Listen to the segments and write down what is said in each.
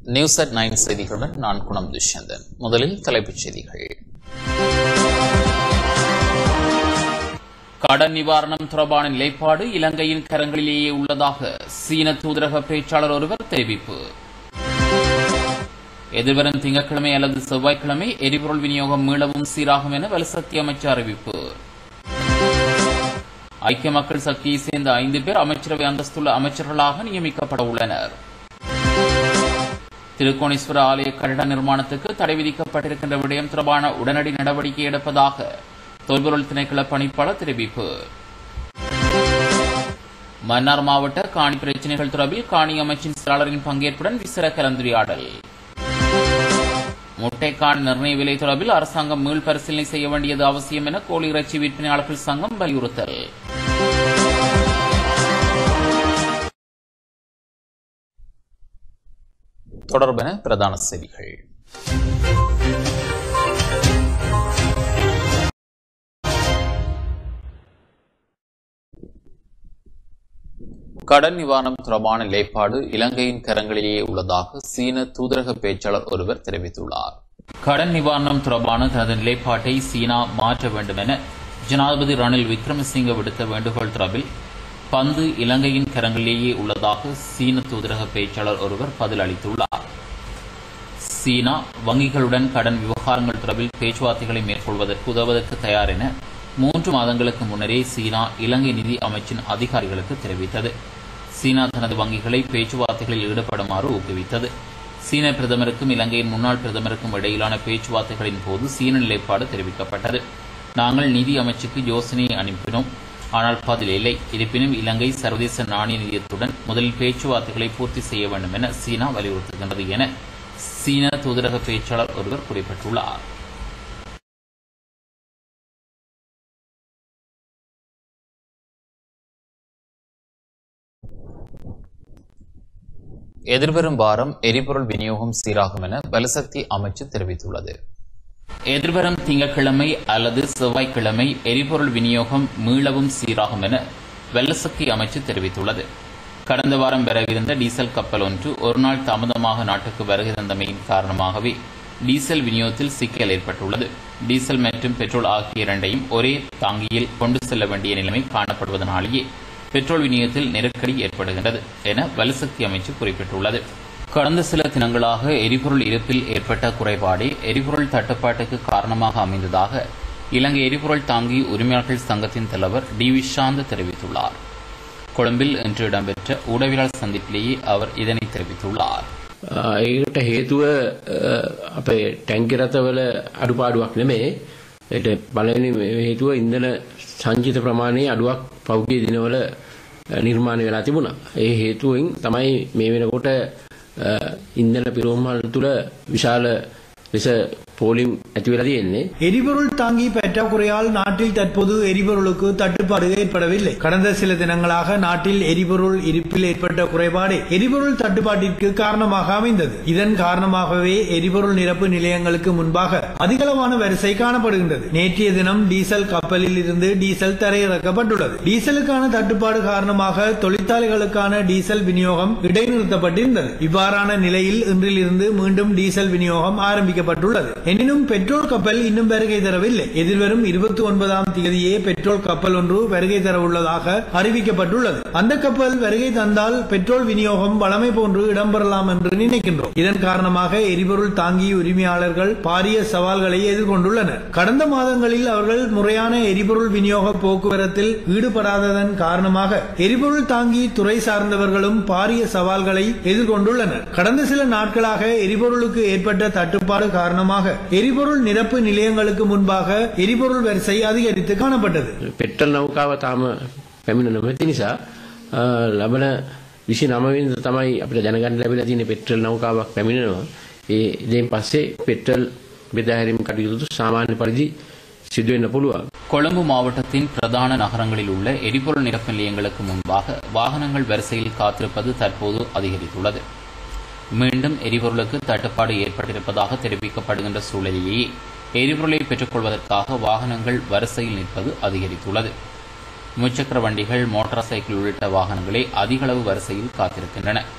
News at nine செய்திகளுடன் நான் குணம் துஷ்யந்தன் முதலில் தலைப்புச் செய்திகள் கடன் நிவாரணம் தொடர்பான நிலைப்பாடு இலங்கையின் கரங்களிலேயே உள்ளதாக சீன தூதரக பேச்சாளர் ஒருவர் தெரிவிப்பு எதிர்வரும் திங்கட்கிழமை அல்லது செவ்வாய்க்கிழமை எரிபொருள் விநியோகம் மீளவும் சீராகும் என வலுசக்தி அமைச்சர் அறிவிப்பு ஐக்கிய மக்கள் சக்தியை சேர்ந்த ஐந்து பேர் அமைச்சரவை அந்தஸ்துள்ள அமைச்சர்களாக நியமிக்கப்பட உள்ளனர் திருக்கோணேஸ்வர ஆலய கட்டிட நிர்மாணத்துக்கு தடை விதிக்கப்பட்டிருக்கின்ற விடயம் தொடர்பான உடனடி நடவடிக்கை எடுப்பதாக தொல்பொருள் திணைக்கள பணிப்பாளர் தெரிவிப்பு மன்னார் மாவட்ட காணி பிரச்சினைகள் தொடர்பில் காணி அமைச்சின் செயலாளரின் பங்கேற்புடன் விசேட கலந்துரையாடல் முட்டைக்கான நிர்ணய விலை தொடர்பில் அரசாங்கம் மீள் பரிசீலனை செய்ய வேண்டியது அவசியம் என கோழி இறைச்சி விற்பனையாளர்கள் சங்கம் வலியுறுத்தல் தொடர்பென பிரதான செய்திகள் கடன் நிவாரணம் தொடர்பான நிலைப்பாடு இலங்கையின் கரங்களிலேயே உள்ளதாக சீன தூதரக பேச்சாளர் ஒருவர் தெரிவித்துள்ளார் கடன் நிவாரணம் தொடர்பான தனது நிலைப்பாட்டை சீனா மாற்ற வேண்டும் என ஜனாதிபதி ரணில் விக்ரமசிங்க விடுத்த வேண்டுகோள் தொடர்பில் பந்து இலங்கையின் கரங்களிலேயே உள்ளதாக சீன தூதரக பேச்சாளர் ஒருவர் பதில் அளித்துள்ளார் சீனா வங்கிகளுடன் கடன் விவகாரங்கள் தொடர்பில் பேச்சுவார்த்தைகளை மேற்கொள்வதற்கு உதவுவதற்கு தயார் என மூன்று மாதங்களுக்கு முன்னரே சீனா இலங்கை நிதி அமைச்சின் அதிகாரிகளுக்கு தெரிவித்தது சீனா தனது வங்கிகளை பேச்சுவார்த்தைகளில் ஈடுபடுமாறு ஊக்குவித்தது சீன பிரதமருக்கும் இலங்கையின் முன்னாள் பிரதமருக்கும் இடையிலான பேச்சுவார்த்தைகளின் போது சீன நிலைப்பாடு தெரிவிக்கப்பட்டது நாங்கள் நிதி அமைச்சுக்கு யோசனையை அனுப்பினோம் ஆனால் பதில் இல்லை இருப்பினும் இலங்கை சர்வதேச நாணய நிதியத்துடன் முதலில் பேச்சுவார்த்தைகளை பூர்த்தி செய்ய வேண்டும் என சீனா வலியுறுத்துகின்றது என சீன தூதரக பேச்சாளர் ஒருவர் குறிப்பிட்டுள்ளார் எதிர்வரும் வாரம் எரிபொருள் விநியோகம் சீராகும் என பலசக்தி அமைச்சு தெரிவித்துள்ளது எதிர்வரும் திங்கட்கிழமை அல்லது செவ்வாய்க்கிழமை எரிபொருள் விநியோகம் மீளவும் சீராகும் என வெள்ளசக்தி அமைச்சு தெரிவித்துள்ளது கடந்த வாரம் வரவிருந்த டீசல் கப்பல் ஒன்று ஒருநாள் தாமதமாக நாட்டுக்கு வருகை தந்தமையின் காரணமாகவே டீசல் விநியோகத்தில் சிக்கல் ஏற்பட்டுள்ளது டீசல் மற்றும் பெட்ரோல் ஆகிய இரண்டையும் ஒரே தாங்கியில் கொண்டு செல்ல வேண்டிய நிலைமை காணப்படுவதனாலேயே பெட்ரோல் விநியோகத்தில் நெருக்கடி ஏற்படுகின்றது என வலுசக்தி அமைச்சு குறிப்பிட்டுள்ளது கடந்த சில தினங்களாக எரிபொருள் இருப்பில் ஏற்பட்ட குறைபாடே எரிபொருள் தட்டுப்பாட்டுக்கு காரணமாக அமைந்ததாக இலங்கை எரிபொருள் தாங்கி உரிமையாளர்கள் சங்கத்தின் தலைவர் டி விஷாந்த் தெரிவித்துள்ளார் கொழும்பில் இன்று இடம்பெற்ற ஊடகவியலாளர் சந்திப்பிலேயே அவர் இதனை தெரிவித்துள்ளார் ඒකට හේතුව අපේ ටැංකි රථවල අඩුපාඩුවක් නෙමේ ඒට බලවෙනි හේතුව ඉන්දන සංචිත ප්‍රමාණයේ අඩුවක් පෞද්ගලික දිනවල නිර්මාණය වෙලා තිබුණා. ඒ හේතුවෙන් තමයි මේ වෙනකොට ඉන්දන පිරෝමල් තුල විශාල ලෙස போலியும் ඇති වෙලා තියෙන්නේ. எரிபொருள் தாங்கி பற்றாக்குறையால் நாட்டில் தற்போது எரிபொருளுக்கு தட்டுப்பாடு ஏற்படவில்லை கடந்த சில தினங்களாக நாட்டில் எரிபொருள் இருப்பில் ஏற்பட்ட குறைபாடு எரிபொருள் தட்டுப்பாட்டிற்கு காரணமாக அமைந்தது இதன் காரணமாகவே எரிபொருள் நிரப்பு நிலையங்களுக்கு முன்பாக அதிகளவான வரிசை காணப்படுகின்றது நேற்றைய தினம் டீசல் கப்பலில் இருந்து டீசல் தரையிறக்கப்பட்டுள்ளது டீசலுக்கான தட்டுப்பாடு காரணமாக தொழிற்சாலைகளுக்கான டீசல் விநியோகம் இடைநிறுத்தப்பட்டிருந்தது இவ்வாறான நிலையில் இன்றிலிருந்து மீண்டும் டீசல் விநியோகம் ஆரம்பிக்கப்பட்டுள்ளது எனினும் பெட்ரோல் கப்பல் இன்னும் வருகை தரவில்லை எதிர்வரும் இருபத்தி ஒன்பதாம் தேதியே பெட்ரோல் கப்பல் ஒன்று வருகை தர உள்ளதாக அறிவிக்கப்பட்டுள்ளது அந்த கப்பல் வருகை தந்தால் பெட்ரோல் விநியோகம் வளமை போன்று இடம்பெறலாம் என்று நினைக்கின்றோம் இதன் காரணமாக எரிபொருள் தாங்கி உரிமையாளர்கள் பாரிய சவால்களை எதிர்கொண்டுள்ளனர் கடந்த மாதங்களில் அவர்கள் முறையான எரிபொருள் விநியோக போக்குவரத்தில் ஈடுபடாததன் காரணமாக எரிபொருள் தாங்கி துறை சார்ந்தவர்களும் பாரிய சவால்களை எதிர்கொண்டுள்ளனர் கடந்த சில நாட்களாக எரிபொருளுக்கு ஏற்பட்ட தட்டுப்பாடு காரணமாக எரிபொருள் நிரப்பு நிலையங்களுக்கு முன்பாக எரிபொருள் வரிசை அதிகரித்து காணப்பட்டது පෙට්‍රල් නෞකාව තාම පැමිණ නොමැති නිසා අ, ලබන විසි නමවින්ද තමයි අපිට දැනගන්න ලැබිලා තියෙන පෙට්‍රල් නෞකාවක් පැමිණෙනවා. ඒ ඉතින් පස්සේ පෙට්‍රල් බෙදාහැරීම් කටයුතු සාමාන්‍ය පරිදි සිදුවෙන්න පුළුවන්. கொழும்பு மாவட்டத்தின் பிரதான நகரங்களில் உள்ள எரிபொருள் நிரப்பு நிலையங்களுக்கு முன்பாக வாகனங்கள் வரிசையில் காத்திருப்பது தற்போது அதிகரித்துள்ளது மீண்டும் எரிபொருளுக்கு தட்டுப்பாடு ஏற்பட்டிருப்பதாக தெரிவிக்கப்படுகின்ற சூழலிலேயே எரிபொருளை பெற்றுக்கொள்வதற்காக வாகனங்கள் வரிசையில் நிற்பது அதிகரித்துள்ளது முச்சக்கர வண்டிகள் மோட்டார் சைக்கிள் உள்ளிட்ட வாகனங்களே அதிகளவு வரிசையில் காத்திருக்கின்றன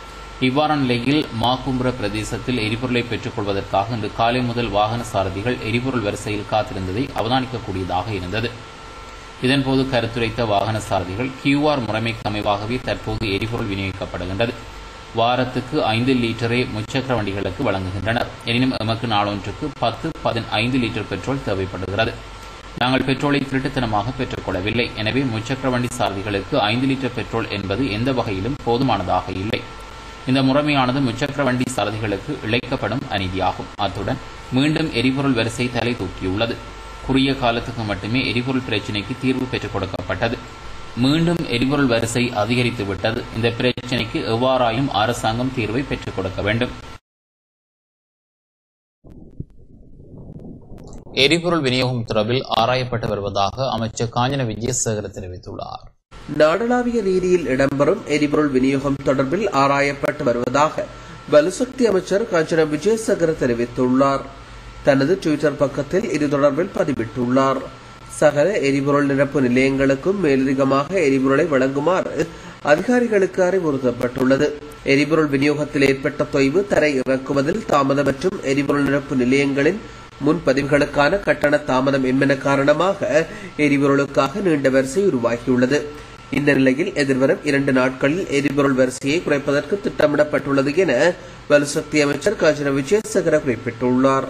இவ்வாறான நிலையில் மாக்கும்புர பிரதேசத்தில் எரிபொருளை பெற்றுக் கொள்வதற்காக இன்று காலை முதல் வாகன சாரதிகள் எரிபொருள் வரிசையில் காத்திருந்ததை அவதானிக்கக்கூடியதாக இருந்தது இதன்போது கருத்துரைத்த வாகன சாரதிகள் கியூஆர் முறைமைக்கு அமைவாகவே தற்போது எரிபொருள் விநியோகிக்கப்படுகின்றது வாரத்துக்கு ஐந்து லீட்டரே முச்சக்கர வண்டிகளுக்கு வழங்குகின்றனர் எனினும் எமக்கு நாளொன்றுக்கு பத்து பதினைந்து லிட்டர் பெட்ரோல் தேவைப்படுகிறது நாங்கள் பெட்ரோலை திருட்டுத்தனமாக பெற்றுக்கொள்ளவில்லை எனவே முச்சக்கர வண்டி சாரதிகளுக்கு ஐந்து லிட்டர் பெட்ரோல் என்பது எந்த வகையிலும் போதுமானதாக இல்லை இந்த முறைமையானது முச்சக்கர வண்டி சாரதிகளுக்கு இழைக்கப்படும் அநீதியாகும் அத்துடன் மீண்டும் எரிபொருள் வரிசை தலை தூக்கியுள்ளது குறுகிய காலத்துக்கு மட்டுமே எரிபொருள் பிரச்சினைக்கு தீர்வு பெற்றுக் கொடுக்கப்பட்டது மீண்டும் எரிபொருள் வரிசை அதிகரித்து விட்டது இந்த பிரச்சினைக்கு எவ்வாறாயும் அரசாங்கம் தீர்வை பெற்றுக் கொடுக்க வேண்டும் எரிபொருள் விநியோகம் தொடர்பில் ஆராயப்பட்டு வருவதாக அமைச்சர் காஞ்சன விஜயசேகர தெரிவித்துள்ளார் நாடளாவிய ரீதியில் இடம்பெறும் எரிபொருள் விநியோகம் தொடர்பில் ஆராயப்பட்டு வருவதாக வலுசக்தி அமைச்சர் காஞ்சன விஜயசேகர தெரிவித்துள்ளார் தனது டுவிட்டர் பக்கத்தில் இது தொடர்பில் பதிவிட்டுள்ளார் சகல எரிபொருள் நிரப்பு நிலையங்களுக்கும் மேலதிகமாக எரிபொருளை வழங்குமாறு அதிகாரிகளுக்கு அறிவுறுத்தப்பட்டுள்ளது எரிபொருள் விநியோகத்தில் ஏற்பட்ட தொய்வு தரை இறக்குவதில் தாமதம் மற்றும் எரிபொருள் நிரப்பு நிலையங்களின் முன்பதிவுகளுக்கான கட்டண தாமதம் என்பன காரணமாக எரிபொருளுக்காக நீண்ட வரிசை உருவாகியுள்ளது இந்த நிலையில் எதிர்வரும் இரண்டு நாட்களில் எரிபொருள் வரிசையை குறைப்பதற்கு திட்டமிடப்பட்டுள்ளது என வலுசக்தி அமைச்சர் காஞ்சன விஜயசேகர குறிப்பிட்டுள்ளார்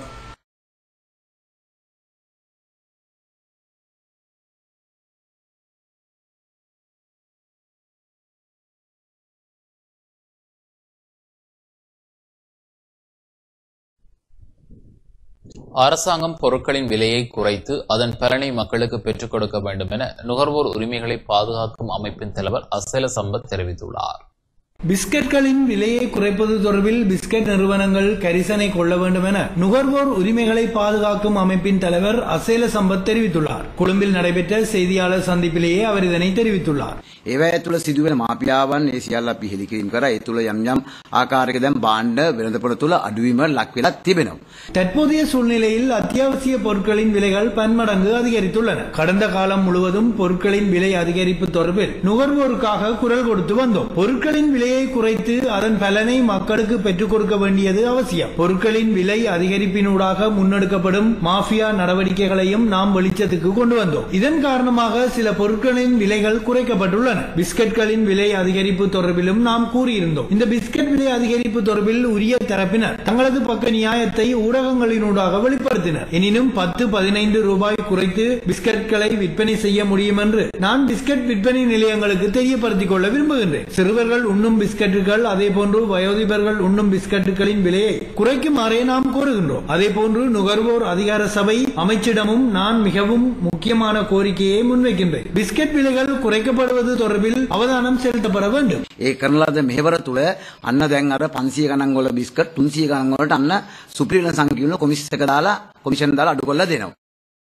அரசாங்கம் பொருட்களின் விலையை குறைத்து அதன் பலனை மக்களுக்கு பெற்றுக் கொடுக்க வேண்டும் என நுகர்வோர் உரிமைகளை பாதுகாக்கும் அமைப்பின் தலைவர் அசேல சம்பத் தெரிவித்துள்ளார் பிஸ்கட்களின் விலையை குறைப்பது தொடர்பில் பிஸ்கட் நிறுவனங்கள் கரிசனை கொள்ள வேண்டும் என நுகர்வோர் உரிமைகளை பாதுகாக்கும் அமைப்பின் தலைவர் அசேல சம்பத் தெரிவித்துள்ளார் கொழும்பில் நடைபெற்ற செய்தியாளர் சந்திப்பிலேயே அவர் இதனை தெரிவித்துள்ளார் ඒවැ තුළ සිදුවෙන මාපියාවන් ඒ සියල්ල අපි හෙළි කිරීම කර ඒ තුළ යම් යම් ආකාරයක දැන් භාණ්ඩ වෙළඳපොළ තුළ අඩුවීමට ලක් වෙලා තිබෙනවා. தற்போதைய சூழ்நிலையில் அத்தியாவசிய பொருட்களின் விலைகள் பன்மடங்கு அதிகரித்துள்ளன கடந்த காலம் முழுவதும் பொருட்களின் விலை அதிகரிப்பு தொடர்பில் நுகர்வோருக்காக குரல் கொடுத்து வந்தோம் பொருட்களின் விலையை குறைத்து அதன் பலனை மக்களுக்கு பெற்றுக் கொடுக்க வேண்டியது அவசியம் பொருட்களின் விலை அதிகரிப்பினூடாக முன்னெடுக்கப்படும் மாஃபியா நடவடிக்கைகளையும் நாம் வெளிச்சத்துக்கு கொண்டு வந்தோம் இதன் காரணமாக சில பொருட்களின் விலைகள் குறைக்கப்பட்டுள்ளன பிஸ்கட்களின் விலை அதிகரிப்பு தொடர்பிலும் நாம் கூறியிருந்தோம் இந்த பிஸ்கட் விலை அதிகரிப்பு தொடர்பில் உரிய தரப்பினர் தங்களது பக்க நியாயத்தை ஊடகங்களினூடாக வெளிப்படுத்தினர் எனினும் பத்து பதினைந்து ரூபாய் குறைத்து பிஸ்கட்களை விற்பனை செய்ய முடியும் என்று நான் பிஸ்கட் விற்பனை நிலையங்களுக்கு தெரியப்படுத்திக் கொள்ள விரும்புகின்றேன் சிறுவர்கள் உண்ணும் பிஸ்கட்டுகள் அதே போன்று வயோதிபர்கள் உண்ணும் பிஸ்கட்டுகளின் விலையை குறைக்குமாறே நாம் கோருகின்றோம் அதே போன்று நுகர்வோர் அதிகார சபை அமைச்சிடமும் நான் மிகவும் முக்கியமான கோரிக்கையை முன்வைக்கின்றேன் பிஸ்கட் விலைகள் குறைக்கப்படுவது தொடர்பில் அவதானம் செலுத்தப்பட வேண்டும் ඒ කරන ලද මෙහෙවර තුළ අන්න දැන් අර 500 ගණන් වල බිස්කට් 300 ගණන් වලට අන්න සුපිරිම සංකීර්ණ කොමිස් එක දාලා කොමිෂන් දාලා අඩු කරලා දෙනවා.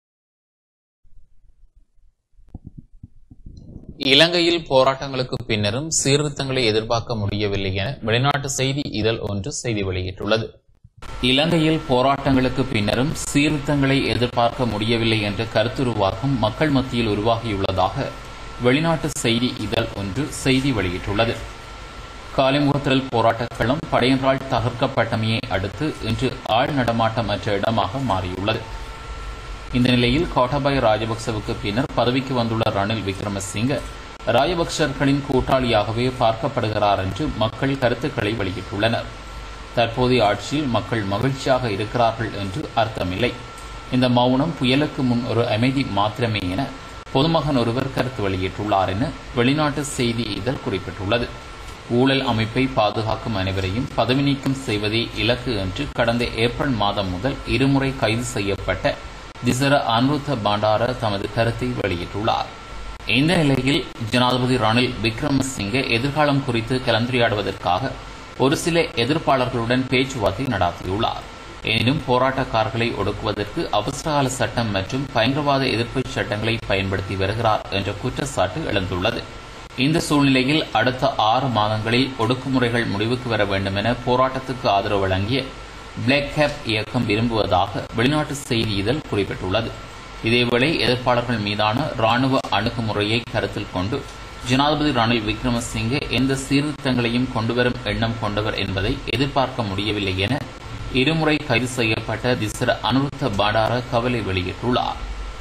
இலங்கையில் போராட்டங்களுக்கு பின்னரும் சீர்திருத்தங்களை எதிர்பார்க்க முடியவில்லை என வெளிநாட்டு செய்தி இதழ் ஒன்று செய்தி வெளியிட்டுள்ளது இலங்கையில் போராட்டங்களுக்கு பின்னரும் சீர்திருத்தங்களை எதிர்பார்க்க முடியவில்லை என்ற கருத்துருவாக்கம் மக்கள் மத்தியில் உருவாகியுள்ளதாக வெளிநாட்டு செய்தி இதழ் ஒன்று செய்தி வெளியிட்டுள்ளது காலிமுகத்திரல் போராட்டக்களம் படையினரால் தகர்க்கப்பட்டமையை அடுத்து இன்று ஆள் நடமாட்டமற்ற இடமாக மாறியுள்ளது இந்த நிலையில் கோட்டாபய ராஜபக்சவுக்கு பின்னர் பதவிக்கு வந்துள்ள ரணில் விக்ரமசிங்க ராஜபக்சர்களின் கூட்டாளியாகவே பார்க்கப்படுகிறார் என்று மக்கள் கருத்துக்களை வெளியிட்டுள்ளனர் தற்போதைய ஆட்சியில் மக்கள் மகிழ்ச்சியாக இருக்கிறார்கள் என்று அர்த்தமில்லை இந்த மௌனம் புயலுக்கு முன் ஒரு அமைதி மாத்திரமே என பொதுமகன் ஒருவர் கருத்து வெளியிட்டுள்ளார் என வெளிநாட்டு செய்தி இதழ் குறிப்பிட்டுள்ளது ஊழல் அமைப்பை பாதுகாக்கும் அனைவரையும் பதவி நீக்கம் செய்வதே இலக்கு என்று கடந்த ஏப்ரல் மாதம் முதல் இருமுறை கைது செய்யப்பட்ட திசர அனுருத்த பாண்டார தமது கருத்தை வெளியிட்டுள்ளார் இந்த நிலையில் ஜனாதிபதி ரணில் விக்ரமசிங்கே எதிர்காலம் குறித்து கலந்துரையாடுவதற்காக ஒரு சில எதிர்ப்பாளர்களுடன் பேச்சுவார்த்தை நடாத்தியுள்ளார் எனினும் போராட்டக்காரர்களை ஒடுக்குவதற்கு அவசரகால சட்டம் மற்றும் பயங்கரவாத எதிர்ப்பு சட்டங்களை பயன்படுத்தி வருகிறார் என்ற குற்றச்சாட்டு எழுந்துள்ளது இந்த சூழ்நிலையில் அடுத்த ஆறு மாதங்களில் ஒடுக்குமுறைகள் முடிவுக்கு வர வேண்டும் என போராட்டத்துக்கு ஆதரவு வழங்கிய பிளாக் கேப் இயக்கம் விரும்புவதாக வெளிநாட்டு செய்தி இதழ் குறிப்பிட்டுள்ளது இதேவேளை எதிர்ப்பாளர்கள் மீதான ராணுவ அணுகுமுறையை கருத்தில் கொண்டு ஜனாதிபதி ரணில் விக்ரமசிங்கே எந்த சீர்திருத்தங்களையும் கொண்டுவரும் எண்ணம் கொண்டவர் என்பதை எதிர்பார்க்க முடியவில்லை என இருமுறை கைது செய்யப்பட்ட திசர அனுருத்த பண்டார கவலை வெளியிட்டுள்ளார்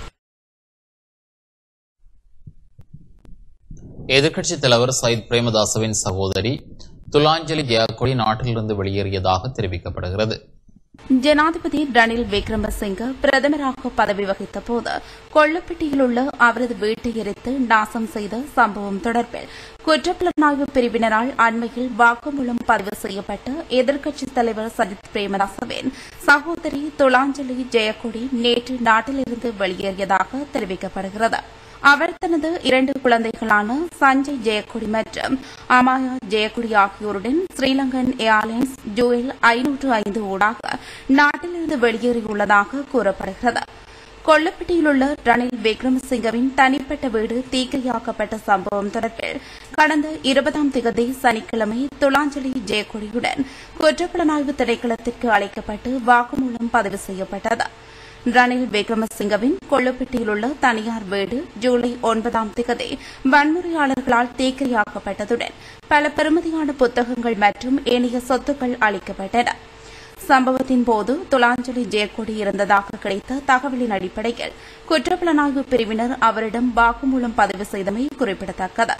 எதிர்க்கட்சித் தலைவர் சயித் பிரேமதாசவின் சகோதரி துலாஞ்சலி ஜெயக்கொடி நாட்டிலிருந்து வெளியேறியதாக தெரிவிக்கப்படுகிறது ஜனாதிபதி ரணில் விக்ரமசிங்க பிரதமராக பதவி வகித்த போது கொல்லப்பட்டியில் உள்ள அவரது வீட்டை எரித்து நாசம் செய்த சம்பவம் தொடர்பில் குற்றப்புலனாய்வு பிரிவினரால் அண்மையில் வாக்குமூலம் பதிவு செய்யப்பட்ட எதிர்க்கட்சித் தலைவர் சஜித் பிரேமதாசவின் சகோதரி துலாஞ்சலி ஜெயக்கொடி நேற்று நாட்டிலிருந்து வெளியேறியதாக தெரிவிக்கப்படுகிறது அவர் தனது இரண்டு குழந்தைகளான சஞ்சய் ஜெயக்குடி மற்றும் அமாயா ஜெயக்குடி ஆகியோருடன் ஸ்ரீலங்கன் ஏர்லைன்ஸ் ஜூயல் ஐநூற்று ஐந்து ஊடாக நாட்டிலிருந்து வெளியேறியுள்ளதாக கூறப்படுகிறது கொல்லப்பட்டியில் உள்ள ரணில் விக்ரமசிங்கவின் தனிப்பட்ட வீடு தீக்கையாக்கப்பட்ட சம்பவம் தொடர்பில் கடந்த இருபதாம் திகதி சனிக்கிழமை துலாஞ்சலி ஜெயக்குடியுடன் குற்றப்புலனாய்வு திணைக்களத்திற்கு அழைக்கப்பட்டு வாக்குமூலம் பதிவு செய்யப்பட்டது ரணில் விக்ரமசிங்கவின் கொள்ளுப்பட்டியில் உள்ள தனியார் வீடு ஜூலை ஒன்பதாம் திகதி வன்முறையாளர்களால் தீக்கிரையாக்கப்பட்டதுடன் பல பெருமதியான புத்தகங்கள் மற்றும் ஏனைய சொத்துக்கள் அளிக்கப்பட்டன சம்பவத்தின் போது துலாஞ்சலி ஜெயக்கொடி இருந்ததாக கிடைத்த தகவலின் அடிப்படையில் குற்றப்புலனாய்வு பிரிவினர் அவரிடம் வாக்குமூலம் பதிவு செய்தமை குறிப்பிடத்தக்கது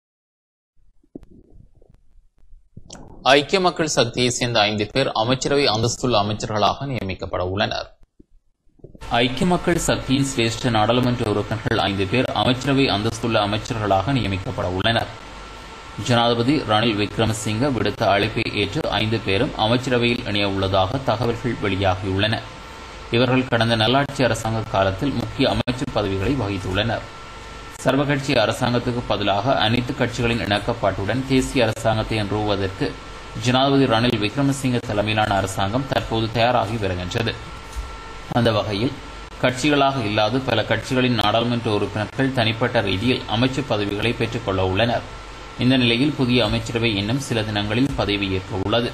ஐக்கிய மக்கள் சக்தியை சேர்ந்த ஐந்து பேர் அமைச்சரவை அந்தஸ்துள்ள அமைச்சர்களாக நியமிக்கப்பட உள்ளனர் ஐக்கிய மக்கள் சக்தியின் சிரேஷ்ட நாடாளுமன்ற உறுப்பினர்கள் ஐந்து பேர் அமைச்சரவை அந்தஸ்துள்ள அமைச்சர்களாக நியமிக்கப்பட உள்ளனர் ஜனாதிபதி ரணில் விக்ரமசிங்க விடுத்த அழைப்பை ஏற்று ஐந்து பேரும் அமைச்சரவையில் இணைய உள்ளதாக தகவல்கள் வெளியாகியுள்ளன இவர்கள் கடந்த நல்லாட்சி அரசாங்க காலத்தில் முக்கிய அமைச்சர் பதவிகளை வகித்துள்ளனர் சர்வகட்சி அரசாங்கத்துக்கு பதிலாக அனைத்து கட்சிகளின் இணக்கப்பாட்டுடன் தேசிய அரசாங்கத்தை நிறுவுவதற்கு ஜனாதிபதி ரணில் விக்ரமசிங்க தலைமையிலான அரசாங்கம் தற்போது தயாராகி வருகின்றது அந்த வகையில் கட்சிகளாக இல்லாது பல கட்சிகளின் நாடாளுமன்ற உறுப்பினர்கள் தனிப்பட்ட ரீதியில் அமைச்சர் பதவிகளை பெற்றுக் கொள்ள உள்ளனர் இந்த நிலையில் புதிய அமைச்சரவை இன்னும் சில தினங்களில் பதவியேற்க உள்ளது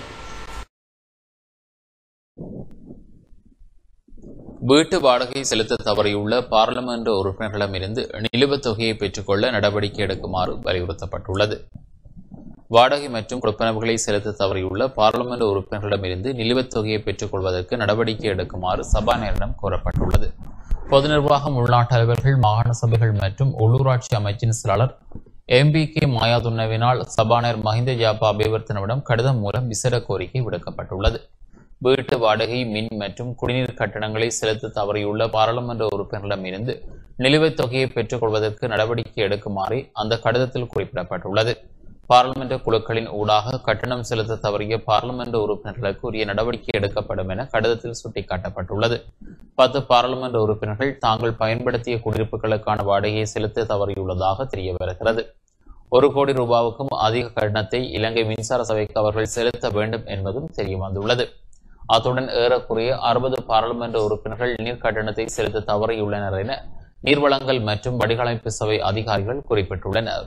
வீட்டு வாடகை செலுத்த தவறியுள்ள பாராளுமன்ற உறுப்பினர்களிடமிருந்து நிலுவைத் தொகையை பெற்றுக்கொள்ள நடவடிக்கை எடுக்குமாறு வலியுறுத்தப்பட்டுள்ளது வாடகை மற்றும் கொடுப்பனவுகளை செலுத்த தவறியுள்ள பாராளுமன்ற உறுப்பினர்களிடமிருந்து நிலுவைத் தொகையை பெற்றுக் கொள்வதற்கு நடவடிக்கை எடுக்குமாறு சபாநாயகரிடம் கோரப்பட்டுள்ளது பொது நிர்வாகம் உள்நாட்டு அலுவல்கள் மாகாண சபைகள் மற்றும் உள்ளூராட்சி அமைச்சின் செயலாளர் எம்பி கே மாயாதுன்னவினால் சபாநாயகர் மஹிந்த ஜாபா அபிவர்த்தனவிடம் கடிதம் மூலம் விசேட கோரிக்கை விடுக்கப்பட்டுள்ளது வீட்டு வாடகை மின் மற்றும் குடிநீர் கட்டணங்களை செலுத்த தவறியுள்ள பாராளுமன்ற உறுப்பினர்களிடமிருந்து நிலுவைத் தொகையை பெற்றுக் கொள்வதற்கு நடவடிக்கை எடுக்குமாறு அந்த கடிதத்தில் குறிப்பிடப்பட்டுள்ளது பாராளுமன்ற குழுக்களின் ஊடாக கட்டணம் செலுத்த தவறிய பாராளுமன்ற உறுப்பினர்களுக்கு உரிய நடவடிக்கை எடுக்கப்படும் என கடிதத்தில் சுட்டிக்காட்டப்பட்டுள்ளது பத்து பாராளுமன்ற உறுப்பினர்கள் தாங்கள் பயன்படுத்திய குடியிருப்புகளுக்கான வாடகையை செலுத்த தவறியுள்ளதாக தெரிய வருகிறது ஒரு கோடி ரூபாவுக்கும் அதிக கட்டணத்தை இலங்கை மின்சார சபைக்கு அவர்கள் செலுத்த வேண்டும் என்பதும் தெரிய வந்துள்ளது அத்துடன் ஏறக்குறைய அறுபது பாராளுமன்ற உறுப்பினர்கள் நீர் கட்டணத்தை செலுத்த தவறியுள்ளனர் என நீர்வளங்கள் மற்றும் வடிகாலமைப்பு சபை அதிகாரிகள் குறிப்பிட்டுள்ளனர்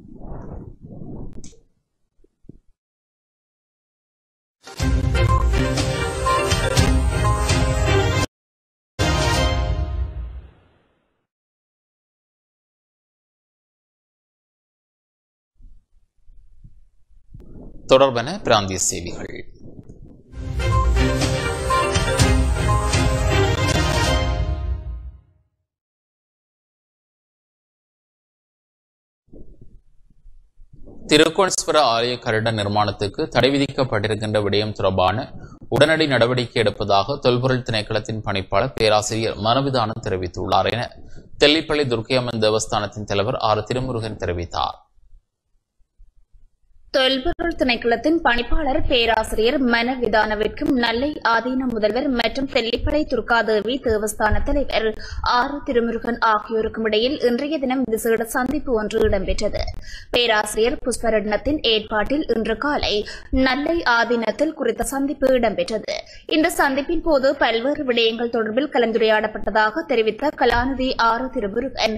தொடர்பென பிராந்திய செய்திகள் திருக்கோணேஸ்வர ஆலய கருட நிர்மாணத்துக்கு தடை விதிக்கப்பட்டிருக்கின்ற விடயம் தொடர்பான உடனடி நடவடிக்கை எடுப்பதாக தொல்பொருள் திணைக்களத்தின் பணிப்பாளர் பேராசிரியர் மனவிதானம் தெரிவித்துள்ளார் என தெல்லிப்பள்ளி துர்க்கையம்மன் தேவஸ்தானத்தின் தலைவர் ஆர் திருமுருகன் தெரிவித்தார் தொல்பொருள் திணைக்களத்தின் பணிப்பாளர் பேராசிரியர் மன விதானவிற்கும் நெல்லை ஆதீன முதல்வர் மற்றும் தெல்லிப்படை துர்காதேவி தேவஸ்தான தலைவர் ஆறு திருமுருகன் ஆகியோருக்கும் இடையில் இன்றைய தினம் விசேட சந்திப்பு ஒன்று இடம்பெற்றது பேராசிரியர் புஷ்பரட்னத்தின் ஏற்பாட்டில் இன்று காலை நெல்லை ஆதீனத்தில் குறித்த சந்திப்பு இடம்பெற்றது இந்த சந்திப்பின் போது பல்வேறு விடயங்கள் தொடர்பில் கலந்துரையாடப்பட்டதாக தெரிவித்த கலாநிதி ஆறு திருமுருகன்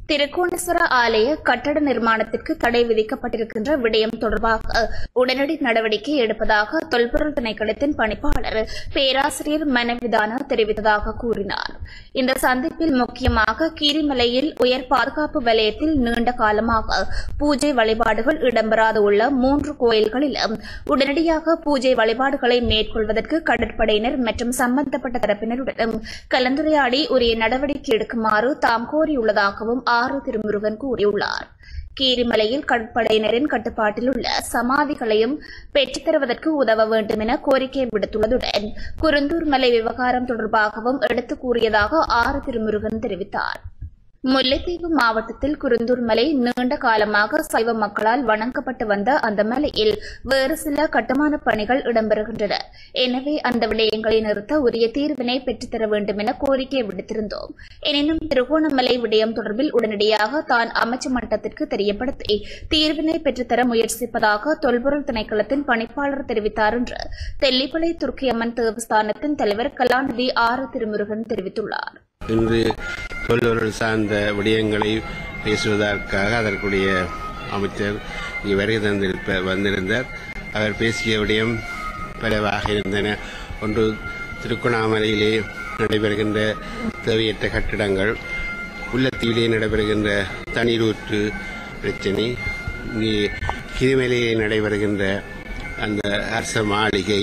திருக்கோணேஸ்வர ஆலய கட்டட நிர்மாணத்திற்கு தடை விதிக்கப்பட்டிருக்கின்ற விடயம் தொடர்பாக உடனடி நடவடிக்கை எடுப்பதாக தொல்பொருள் திணைக்களத்தின் பணிப்பாளர் பேராசிரியர் மனவிதான தெரிவித்ததாக கூறினார் இந்த சந்திப்பில் முக்கியமாக கீரிமலையில் உயர் பாதுகாப்பு வலயத்தில் நீண்ட காலமாக பூஜை வழிபாடுகள் இடம்பெறாது உள்ள மூன்று கோயில்களிலும் உடனடியாக பூஜை வழிபாடுகளை மேற்கொள்வதற்கு கடற்படையினர் மற்றும் சம்பந்தப்பட்ட தரப்பினருடன் கலந்துரையாடி உரிய நடவடிக்கை எடுக்குமாறு தாம் கோரியுள்ளதாகவும் ஆறு திருமுருகன் கூறியுள்ளார் கீரிமலையில் கடற்படையினரின் கட்டுப்பாட்டில் உள்ள சமாதிகளையும் பெற்றுத் தருவதற்கு உதவ வேண்டும் என கோரிக்கை விடுத்துள்ளதுடன் குருந்தூர் மலை விவகாரம் தொடர்பாகவும் எடுத்துக் கூறியதாக ஆறு திருமுருகன் தெரிவித்தார் முல்லைத்தீவு மாவட்டத்தில் குருந்தூர் மலை நீண்ட காலமாக சைவ மக்களால் வணங்கப்பட்டு வந்த அந்த மலையில் வேறு சில கட்டுமான பணிகள் இடம்பெறுகின்றன எனவே அந்த விடயங்களை நிறுத்த உரிய தீர்வினை பெற்றுத்தர வேண்டும் என கோரிக்கை விடுத்திருந்தோம் எனினும் திருகோணமலை விடயம் தொடர்பில் உடனடியாக தான் அமைச்சு மட்டத்திற்கு தெரியப்படுத்தி தீர்வினை பெற்றுத்தர முயற்சிப்பதாக தொல்பொருள் திணைக்களத்தின் பணிப்பாளர் தெரிவித்தார் என்று தெல்லிப்பளை துர்க்கியம்மன் தேவஸ்தானத்தின் தலைவர் கலாநிதி ஆறு திருமுருகன் தெரிவித்துள்ளார் இன்று தொழில்வர்கள் சார்ந்த விடயங்களை பேசுவதற்காக அதற்குரிய அமைச்சர் இங்கே வருகை தந்திருப்ப வந்திருந்தார் அவர் பேசிய விடயம் பலவாக இருந்தன ஒன்று திருக்குணாமலையிலே நடைபெறுகின்ற தேவையற்ற கட்டிடங்கள் உள்ளத்தீவிலே நடைபெறுகின்ற தண்ணீரூற்று பிரச்சனை இங்கே கிரிமலையிலே நடைபெறுகின்ற அந்த அரச மாளிகை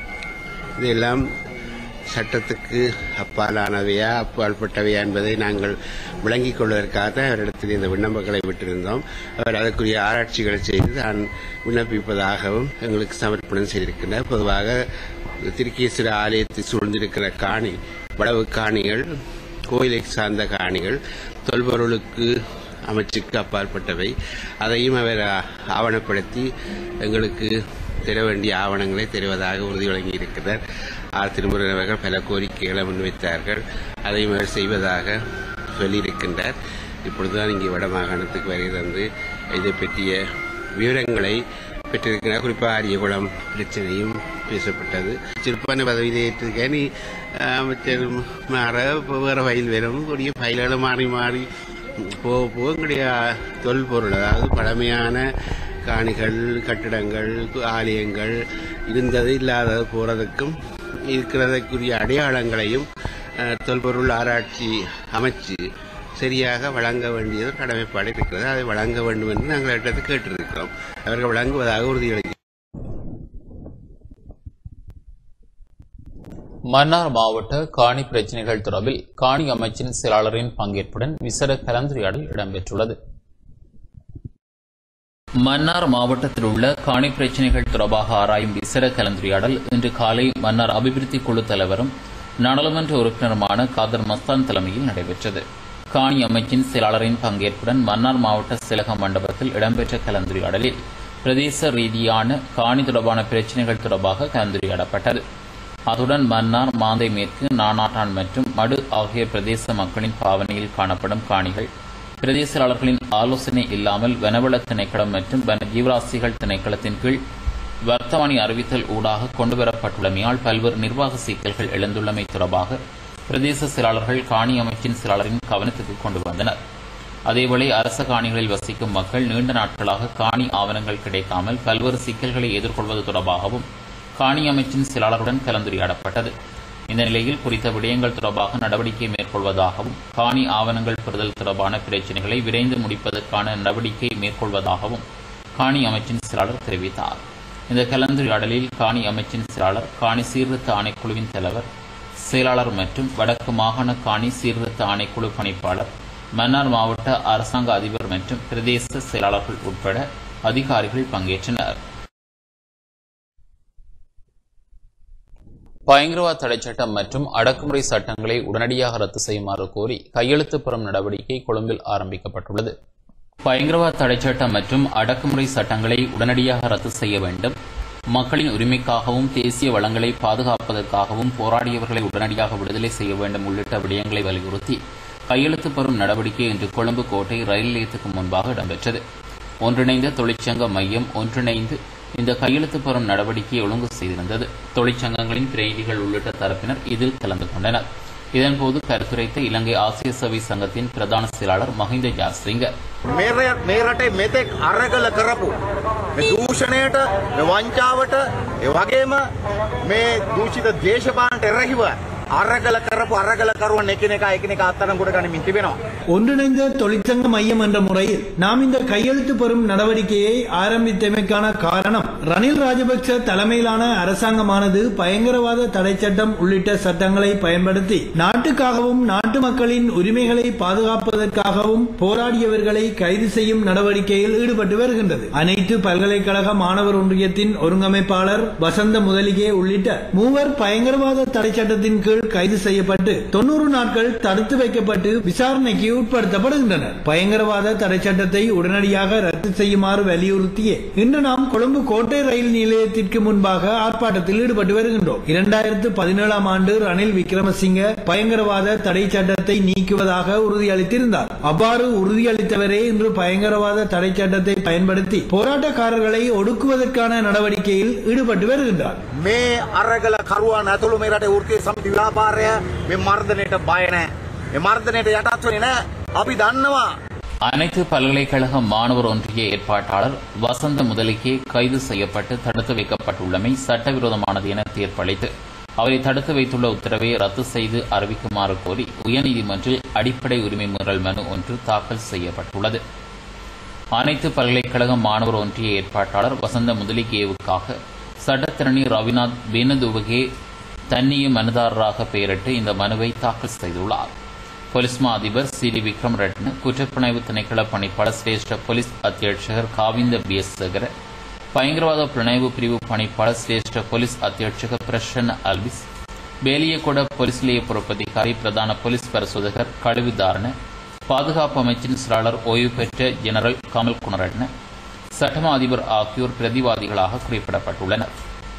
இதெல்லாம் சட்டத்துக்கு அப்பாலானவையா அப்பாற்பட்டவையா என்பதை நாங்கள் விளங்கிக் கொள்வதற்காக அவரிடத்தில் இந்த விண்ணப்பங்களை விட்டிருந்தோம் அவர் அதற்குரிய ஆராய்ச்சிகளை செய்து தான் விண்ணப்பிப்பதாகவும் எங்களுக்கு சமர்ப்பணம் செய்திருக்கின்றார் பொதுவாக திருக்கேஸ்வர ஆலயத்தை சூழ்ந்திருக்கிற காணி வடவு காணிகள் கோயிலை சார்ந்த காணிகள் தொல்பொருளுக்கு அமைச்சுக்கு அப்பாற்பட்டவை அதையும் அவர் ஆவணப்படுத்தி எங்களுக்கு தர வேண்டிய ஆவணங்களை தருவதாக உறுதி வழங்கியிருக்கிறார் ஆர் திருமுருகன் அவர்கள் பல கோரிக்கைகளை முன்வைத்தார்கள் அதையும் அவர் செய்வதாக சொல்லியிருக்கின்றார் இப்பொழுதுதான் இங்கே வட மாகாணத்துக்கு வருகை தந்து இதை பற்றிய விவரங்களை பெற்றிருக்கிறார் குறிப்பாக அரியகுளம் பிரச்சனையும் பேசப்பட்டது சிறப்பான பதவியில் ஏற்றிருக்க நீ அமைச்சர் மாற இப்போ வேறு ஃபைல் வரும் கூடிய ஃபைல்களும் மாறி மாறி போக போக எங்களுடைய தொல்பொருள் அதாவது பழமையான காணிகள் கட்டிடங்கள் ஆலயங்கள் இருந்தது இல்லாதது போறதுக்கும் இருக்கிறதற்குரிய அடையாளங்களையும் அஹ், தொல்பொருள் ஆராய்ச்சி அமைச்சு சரியாக வழங்க வேண்டியது கடமைப்பாடு இருக்கிறது அதை வழங்க வேண்டும் என்று நாங்கள் இடத்தை கேட்டிருக்கிறோம் அவர்கள் வழங்குவதாக உறுதியளிக்கிறார் மன்னார் மாவட்ட காணி பிரச்சினைகள் தொடர்பில் காணி அமைச்சின் செயலாளரின் பங்கேற்புடன் விசேட கலந்துரையாடல் இடம்பெற்றுள்ளது மன்னார் மாவட்டத்தில் உள்ள காணி பிரச்சினைகள் தொடர்பாக ஆராயும் விசேட கலந்துரையாடல் இன்று காலை மன்னார் அபிவிருத்தி குழு தலைவரும் நாடாளுமன்ற உறுப்பினருமான காதர் மஸ்தான் தலைமையில் நடைபெற்றது காணி அமைச்சின் செயலாளரின் பங்கேற்புடன் மன்னார் மாவட்ட சிலக மண்டபத்தில் இடம்பெற்ற கலந்துரையாடலில் பிரதேச ரீதியான காணி தொடர்பான பிரச்சினைகள் தொடர்பாக கலந்துரையாடப்பட்டது அத்துடன் மன்னார் மாந்தை மேற்கு நானாட்டான் மற்றும் மடு ஆகிய பிரதேச மக்களின் பாவனையில் காணப்படும் காணிகள் பிரதேச செயலாளர்களின் ஆலோசனை இல்லாமல் வனவள திணைக்களம் மற்றும் வன ஜீவராசிகள் திணைக்களத்தின் கீழ் வர்த்தமானி அறிவித்தல் ஊடாக கொண்டுவரப்பட்டுள்ளமையால் பல்வேறு நிர்வாக சிக்கல்கள் எழுந்துள்ளமை தொடர்பாக பிரதேச செயலாளர்கள் காணி அமைச்சின் செயலாளரின் கவனத்துக்கு கொண்டு வந்தனர் அதேவேளை அரச காணிகளில் வசிக்கும் மக்கள் நீண்ட நாட்களாக காணி ஆவணங்கள் கிடைக்காமல் பல்வேறு சிக்கல்களை எதிர்கொள்வது தொடர்பாகவும் காணி அமைச்சின் செயலாளருடன் கலந்துரையாடப்பட்டது இந்த நிலையில் குறித்த விடயங்கள் தொடர்பாக நடவடிக்கை மேற்கொள்வதாகவும் காணி ஆவணங்கள் பெறுதல் தொடர்பான பிரச்சினைகளை விரைந்து முடிப்பதற்கான நடவடிக்கை மேற்கொள்வதாகவும் காணி அமைச்சின் செயலாளர் தெரிவித்தார் இந்த கலந்துரையாடலில் காணி அமைச்சின் செயலாளர் காணி சீர்திருத்த ஆணைக்குழுவின் தலைவர் செயலாளர் மற்றும் வடக்கு மாகாண காணி சீர்திருத்த ஆணைக்குழு பணிப்பாளர் மன்னார் மாவட்ட அரசாங்க அதிபர் மற்றும் பிரதேச செயலாளர்கள் உட்பட அதிகாரிகள் பங்கேற்றனர் பயங்கரவாத தடைச் சட்டம் மற்றும் அடக்குமுறை சட்டங்களை உடனடியாக ரத்து செய்யுமாறு கோரி கையெழுத்து பெறும் நடவடிக்கை கொழும்பில் ஆரம்பிக்கப்பட்டுள்ளது பயங்கரவாத தடைச் சட்டம் மற்றும் அடக்குமுறை சட்டங்களை உடனடியாக ரத்து செய்ய வேண்டும் மக்களின் உரிமைக்காகவும் தேசிய வளங்களை பாதுகாப்பதற்காகவும் போராடியவர்களை உடனடியாக விடுதலை செய்ய வேண்டும் உள்ளிட்ட விடயங்களை வலியுறுத்தி கையெழுத்து பெறும் நடவடிக்கை இன்று கொழும்பு கோட்டை ரயில் நிலையத்துக்கு முன்பாக இடம்பெற்றது ஒன்றிணைந்த தொழிற்சங்க மையம் ஒன்றிணைந்து இந்த கையெழுத்து பெறும் நடவடிக்கையை ஒழுங்கு செய்திருந்தது தொழிற்சங்கங்களின் பிரதிநிதிகள் உள்ளிட்ட தரப்பினர் இதில் கலந்து கொண்டனர் இதன்போது கருத்துரைத்த இலங்கை ஆசிய சபை சங்கத்தின் பிரதான செயலாளர் மஹிந்த ஜாஸ்ரிங்க මේ රය- මේ රටේ මෙතෙක් අරගල කරපු මේ දූෂණයට මේ වංචාවට ඒ වගේම මේ දූෂිත දේශපාලනට එරෙහිව අරගල කරපු අරගලකරුවන් එකිනෙකා එකිනෙකා අත්අඩංගුවට ගනිමින් තිබෙනවා. ஒன்றிணைந்த தொழிற்சங்க மையம் என்ற முறையில் நாம் இந்த கையெழுத்து பெறும் நடவடிக்கையை ஆரம்பித்தமைக்கான காரணம் ரணில் ராஜபக்ச தலைமையிலான அரசாங்கமானது பயங்கரவாத தடை சட்டம் உள்ளிட்ட சட்டங்களை பயன்படுத்தி நாட்டுக்காகவும் நாட்டு மக்களின் உரிமைகளை பாதுகாப்பதற்காகவும் போராடியவர்களை கைது செய்யும் நடவடிக்கையில் ஈடுபட்டு வருகின்றது அனைத்து பல்கலைக்கழக மாணவர் ஒன்றியத்தின் ஒருங்கமைப்பாளர் வசந்த முதலிகே உள்ளிட்ட மூவர் பயங்கரவாத தடை சட்டத்தின் கீழ் கைது செய்யப்பட்டு தொன்னூறு நாட்கள் தடுத்து வைக்கப்பட்டு விசாரணைக்கு உட்படுத்தப்படுகின்றனர் பயங்கரவாத தடை சட்டத்தை உடனடியாக ரத்து செய்யுமாறு வலியுறுத்திய இன்று நாம் கொழும்பு கோட்டை ரயில் நிலையத்திற்கு முன்பாக ஆர்ப்பாட்டத்தில் ஈடுபட்டு வருகின்றோம் இரண்டாயிரத்து பதினேழாம் ஆண்டு ரணில் விக்ரமசிங்க பயங்கரவாத தடை சட்டத்தை நீக்குவதாக உறுதியளித்திருந்தார் அவ்வாறு உறுதியளித்தவரே இன்று பயங்கரவாத தடை சட்டத்தை பயன்படுத்தி போராட்டக்காரர்களை ஒடுக்குவதற்கான நடவடிக்கையில் ஈடுபட்டு வருகின்றார் මේ අරගල කරුවන් ඇතුළු මේ රටේ වෘත්තීය සමිති ව්‍යාපාරය මේ මර්ධනයට බය නැහැ. මේ මර්ධනයට යටත් වෙන්නේ නැහැ. අපි දන්නවා அனைத்து பல்கலைக்கழக மாணவர் ஒன்றிய ஏற்பாட்டாளர் வசந்த முதலிக்கே கைது செய்யப்பட்டு தடுத்து வைக்கப்பட்டுள்ளமை சட்டவிரோதமானது என தீர்ப்பளித்து அவரை தடுத்து வைத்துள்ள உத்தரவை ரத்து செய்து அறிவிக்குமாறு கோரி உயர்நீதிமன்றில் அடிப்படை உரிமை மீறல் மனு ஒன்று தாக்கல் செய்யப்பட்டுள்ளது அனைத்து பல்கலைக்கழக மாணவர் ஒன்றிய ஏற்பாட்டாளர் வசந்த முதலிகேவுக்காக சட்டத்திரணி ரவிநாத் பீனதுவகே தன்னிய மனுதாரராக பெயரிட்டு இந்த மனுவை தாக்கல் செய்துள்ளார் போலீஸ் மா அதிபர் சி டி விக்ரம் ரெட்ன குற்றப்புலனாய்வு திணைக்கள பணிப்பாளர் சிரேஷ்ட போலீஸ் அத்தியட்சகர் காவிந்த பி எஸ் சேகர பயங்கரவாத புலனாய்வு பிரிவு பணிப்பாளர் சிரேஷ்ட போலீஸ் அத்தியட்சகர் பிரசன்ன அல்விஸ் ಬೇಲಿಯಕೊಡ ಪೊಲೀಸ್ ನಿலைய பொறுப்பதிகாரி பிரதான போலீஸ் பரிசோதகர் கழுவிதாரண பாதுகாப்பு அமைச்சின் செயலாளர் ஓய்வு பெற்ற ஜெனரல் கமல் குணரட்ன சட்டமா அதிபர் ஆகியோர் பிரதிவாதிகளாக குறிப்பிடப்பட்டுள்ளனர்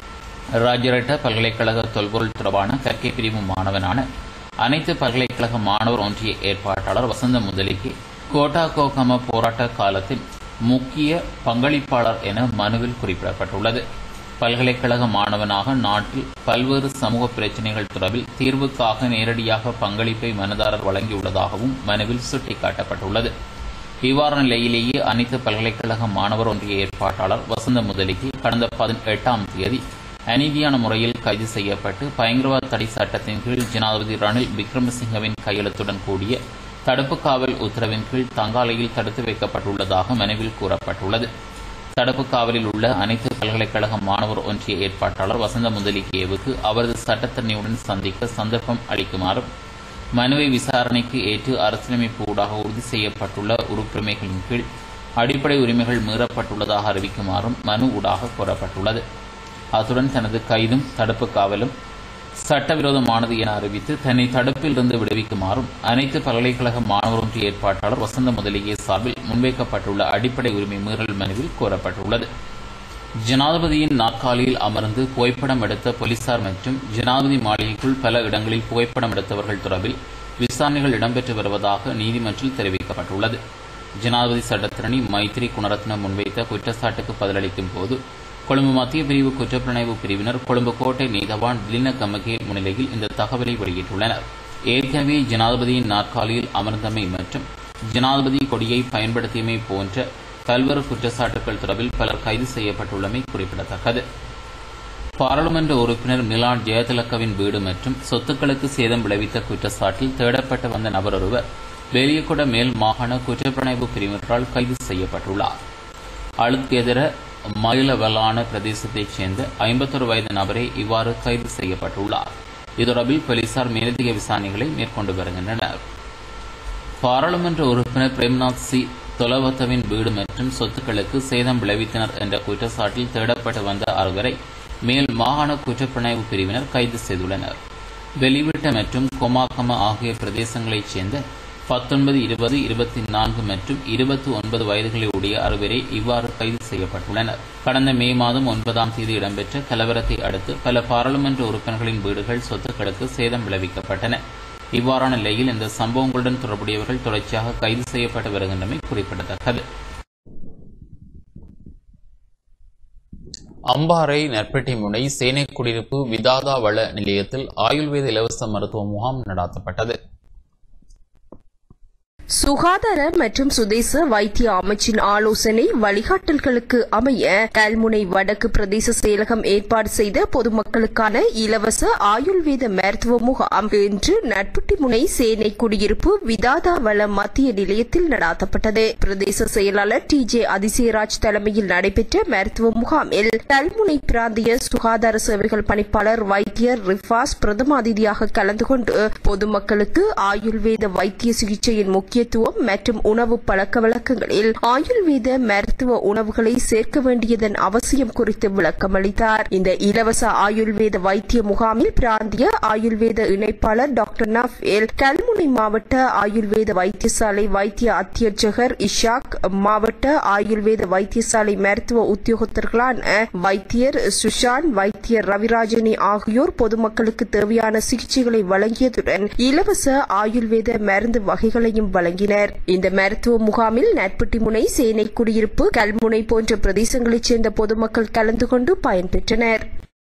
ராஜரட்ட பல்கலைக்கழக தொல்பொருள் தொடர்பான கற்கை பிரிவு மாணவனான அனைத்து பல்கலைக்கழக மாணவர் ஒன்றிய ஏற்பாட்டாளர் வசந்த முதலிக்கு கோட்டா கோகம போராட்ட காலத்தின் முக்கிய பங்களிப்பாளர் என மனுவில் குறிப்பிடப்பட்டுள்ளது பல்கலைக்கழக மாணவனாக நாட்டில் பல்வேறு சமூக பிரச்சினைகள் தொடர்பில் தீர்வுக்காக நேரடியாக பங்களிப்பை மனுதாரர் வழங்கியுள்ளதாகவும் மனுவில் சுட்டிக்காட்டப்பட்டுள்ளது இவ்வாறு நிலையிலேயே அனைத்து பல்கலைக்கழக மாணவர் ஒன்றிய ஏற்பாட்டாளர் வசந்த முதலிக்கு கடந்த பதினெட்டாம் தேதி அநீதியான முறையில் கைது செய்யப்பட்டு பயங்கரவாத தடை சட்டத்தின் கீழ் ஜனாதிபதி ரணில் விக்ரமசிங்கவின் கையெழுத்துடன் கூடிய தடுப்பு காவல் உத்தரவின் கீழ் தங்காலையில் தடுத்து வைக்கப்பட்டுள்ளதாக மனுவில் கூறப்பட்டுள்ளது தடுப்பு காவலில் உள்ள அனைத்து பல்கலைக்கழக மாணவர் ஒன்றிய ஏற்பாட்டாளர் வசந்த முதலிகேவுக்கு அவரது சட்டத்தரணியுடன் சந்திக்க சந்தர்ப்பம் அளிக்குமாறும் மனுவை விசாரணைக்கு ஏற்று அரசியலமைப்பு ஊடாக உறுதி செய்யப்பட்டுள்ள உறுப்புரிமைகளின் கீழ் அடிப்படை உரிமைகள் மீறப்பட்டுள்ளதாக அறிவிக்குமாறும் மனு ஊடாக கோரப்பட்டுள்ளது அத்துடன் தனது கைதும் தடுப்பு காவலும் சட்டவிரோதமானது என அறிவித்து தன்னை தடுப்பில் இருந்து விடுவிக்குமாறும் அனைத்து பல்கலைக்கழக மாணவர் ஒன்றிய ஏற்பாட்டாளர் வசந்த முதலியே சார்பில் முன்வைக்கப்பட்டுள்ள அடிப்படை உரிமை மீறல் மனுவில் கோரப்பட்டுள்ளது ஜனாதிபதியின் நாற்காலியில் அமர்ந்து புகைப்படம் எடுத்த போலீசார் மற்றும் ஜனாதிபதி மாளிகைக்குள் பல இடங்களில் புகைப்படம் எடுத்தவர்கள் தொடர்பில் விசாரணைகள் இடம்பெற்று வருவதாக நீதிமன்றில் தெரிவிக்கப்பட்டுள்ளது ஜனாதிபதி சட்டத்திரணி மைத்ரி குணரத்ன முன்வைத்த குற்றச்சாட்டுக்கு பதிலளிக்கும் போது கொழும்பு மத்திய பிரிவு குற்றப்புலனாய்வு பிரிவினர் கொழும்பு கோட்டை நீதவான் திலின கமகே முன்னிலையில் இந்த தகவலை வெளியிட்டுள்ளனர் ஏற்கனவே ஜனாதிபதியின் நாற்காலியில் அமர்ந்தமை மற்றும் ஜனாதிபதி கொடியை பயன்படுத்தியமை போன்ற பல்வேறு குற்றச்சாட்டுகள் தொடர்பில் பலர் கைது செய்யப்பட்டுள்ளமை குறிப்பிடத்தக்கது பாராளுமன்ற உறுப்பினர் மிலான் ஜெயதிலக்கவின் வீடு மற்றும் சொத்துக்களுக்கு சேதம் விளைவித்த குற்றச்சாட்டில் தேடப்பட்டு வந்த நபர் ஒருவர் வேலியகுட மேல் மாகாண குற்றப்புலனாய்வு பிரிவினரால் கைது செய்யப்பட்டுள்ளார் அழுத்தெதிர மயிலவலான பிரதேசத்தைச் சேர்ந்த ஐம்பத்தொரு வயது நபரே இவ்வாறு கைது செய்யப்பட்டுள்ளார் இது தொடர்பில் போலீசார் மேலதிக விசாரணைகளை மேற்கொண்டு வருகின்றனர் பாராளுமன்ற உறுப்பினர் பிரேம்நாத் சி தொலவத்தவின் வீடு மற்றும் சொத்துக்களுக்கு சேதம் விளைவித்தனர் என்ற குற்றச்சாட்டில் தேடப்பட்டு வந்த அறுவரை மேல் மாகாண குற்றப்புலனாய்வு பிரிவினர் கைது செய்துள்ளனர் வெளிவிட்ட மற்றும் கொமாக்கம ஆகிய பிரதேசங்களைச் சேர்ந்த பத்தொன்பது இருபது இருபத்தி நான்கு மற்றும் இருபத்தி ஒன்பது வயதுகளை உடைய அறுவரே இவ்வாறு கைது செய்யப்பட்டுள்ளனர் கடந்த மே மாதம் ஒன்பதாம் தேதி இடம்பெற்ற கலவரத்தை அடுத்து பல பாராளுமன்ற உறுப்பினர்களின் வீடுகள் சொத்துக்களுக்கு சேதம் விளைவிக்கப்பட்டன இவ்வாறான நிலையில் இந்த சம்பவங்களுடன் தொடர்புடையவர்கள் தொடர்ச்சியாக கைது செய்யப்பட்டு வருகின்றமை குறிப்பிடத்தக்கது அம்பாறை நற்பெட்டி முனை சேனை குடியிருப்பு விதாதா வள நிலையத்தில் ஆயுர்வேத இலவச மருத்துவ முகாம் நடாத்தப்பட்டது சுகாதார மற்றும் சுதேச வைத்திய அமைச்சின் ஆலோசனை வழிகாட்டல்களுக்கு அமைய கல்முனை வடக்கு பிரதேச செயலகம் ஏற்பாடு செய்த பொதுமக்களுக்கான இலவச ஆயுர்வேத மருத்துவ முகாம் இன்று நட்புட்டி முனை சேனை குடியிருப்பு விதாதா வள மத்திய நிலையத்தில் நடாத்தப்பட்டது பிரதேச செயலாளர் டி ஜே அதிசயராஜ் தலைமையில் நடைபெற்ற மருத்துவ முகாமில் கல்முனை பிராந்திய சுகாதார சேவைகள் பணிப்பாளர் வைத்தியர் ரிஃபாஸ் பிரதம அதிதியாக கலந்து கொண்டு பொதுமக்களுக்கு ஆயுர்வேத வைத்திய சிகிச்சையின் முக்கிய முக்கியத்துவம் மற்றும் உணவு பழக்க வழக்கங்களில் ஆயுர்வேத மருத்துவ உணவுகளை சேர்க்க வேண்டியதன் அவசியம் குறித்து விளக்கமளித்தார் இந்த இலவச ஆயுர்வேத வைத்திய முகாமில் பிராந்திய ஆயுர்வேத இணைப்பாளர் டாக்டர் நஃபேல் கல்முனை மாவட்ட ஆயுர்வேத வைத்தியசாலை வைத்திய அத்தியட்சகர் இஷாக் மாவட்ட ஆயுர்வேத வைத்தியசாலை மருத்துவ உத்தியோகத்தர்களான வைத்தியர் சுஷான் வைத்தியர் ரவிராஜனி ஆகியோர் பொதுமக்களுக்கு தேவையான சிகிச்சைகளை வழங்கியதுடன் இலவச ஆயுர்வேத மருந்து வகைகளையும் வழங்கினர் இந்த மருத்துவ முகாமில் நட்பட்டி முனை சேனை குடியிருப்பு கல்முனை போன்ற பிரதேசங்களைச் சேர்ந்த பொதுமக்கள் கலந்து கொண்டு பயன்பெற்றனர்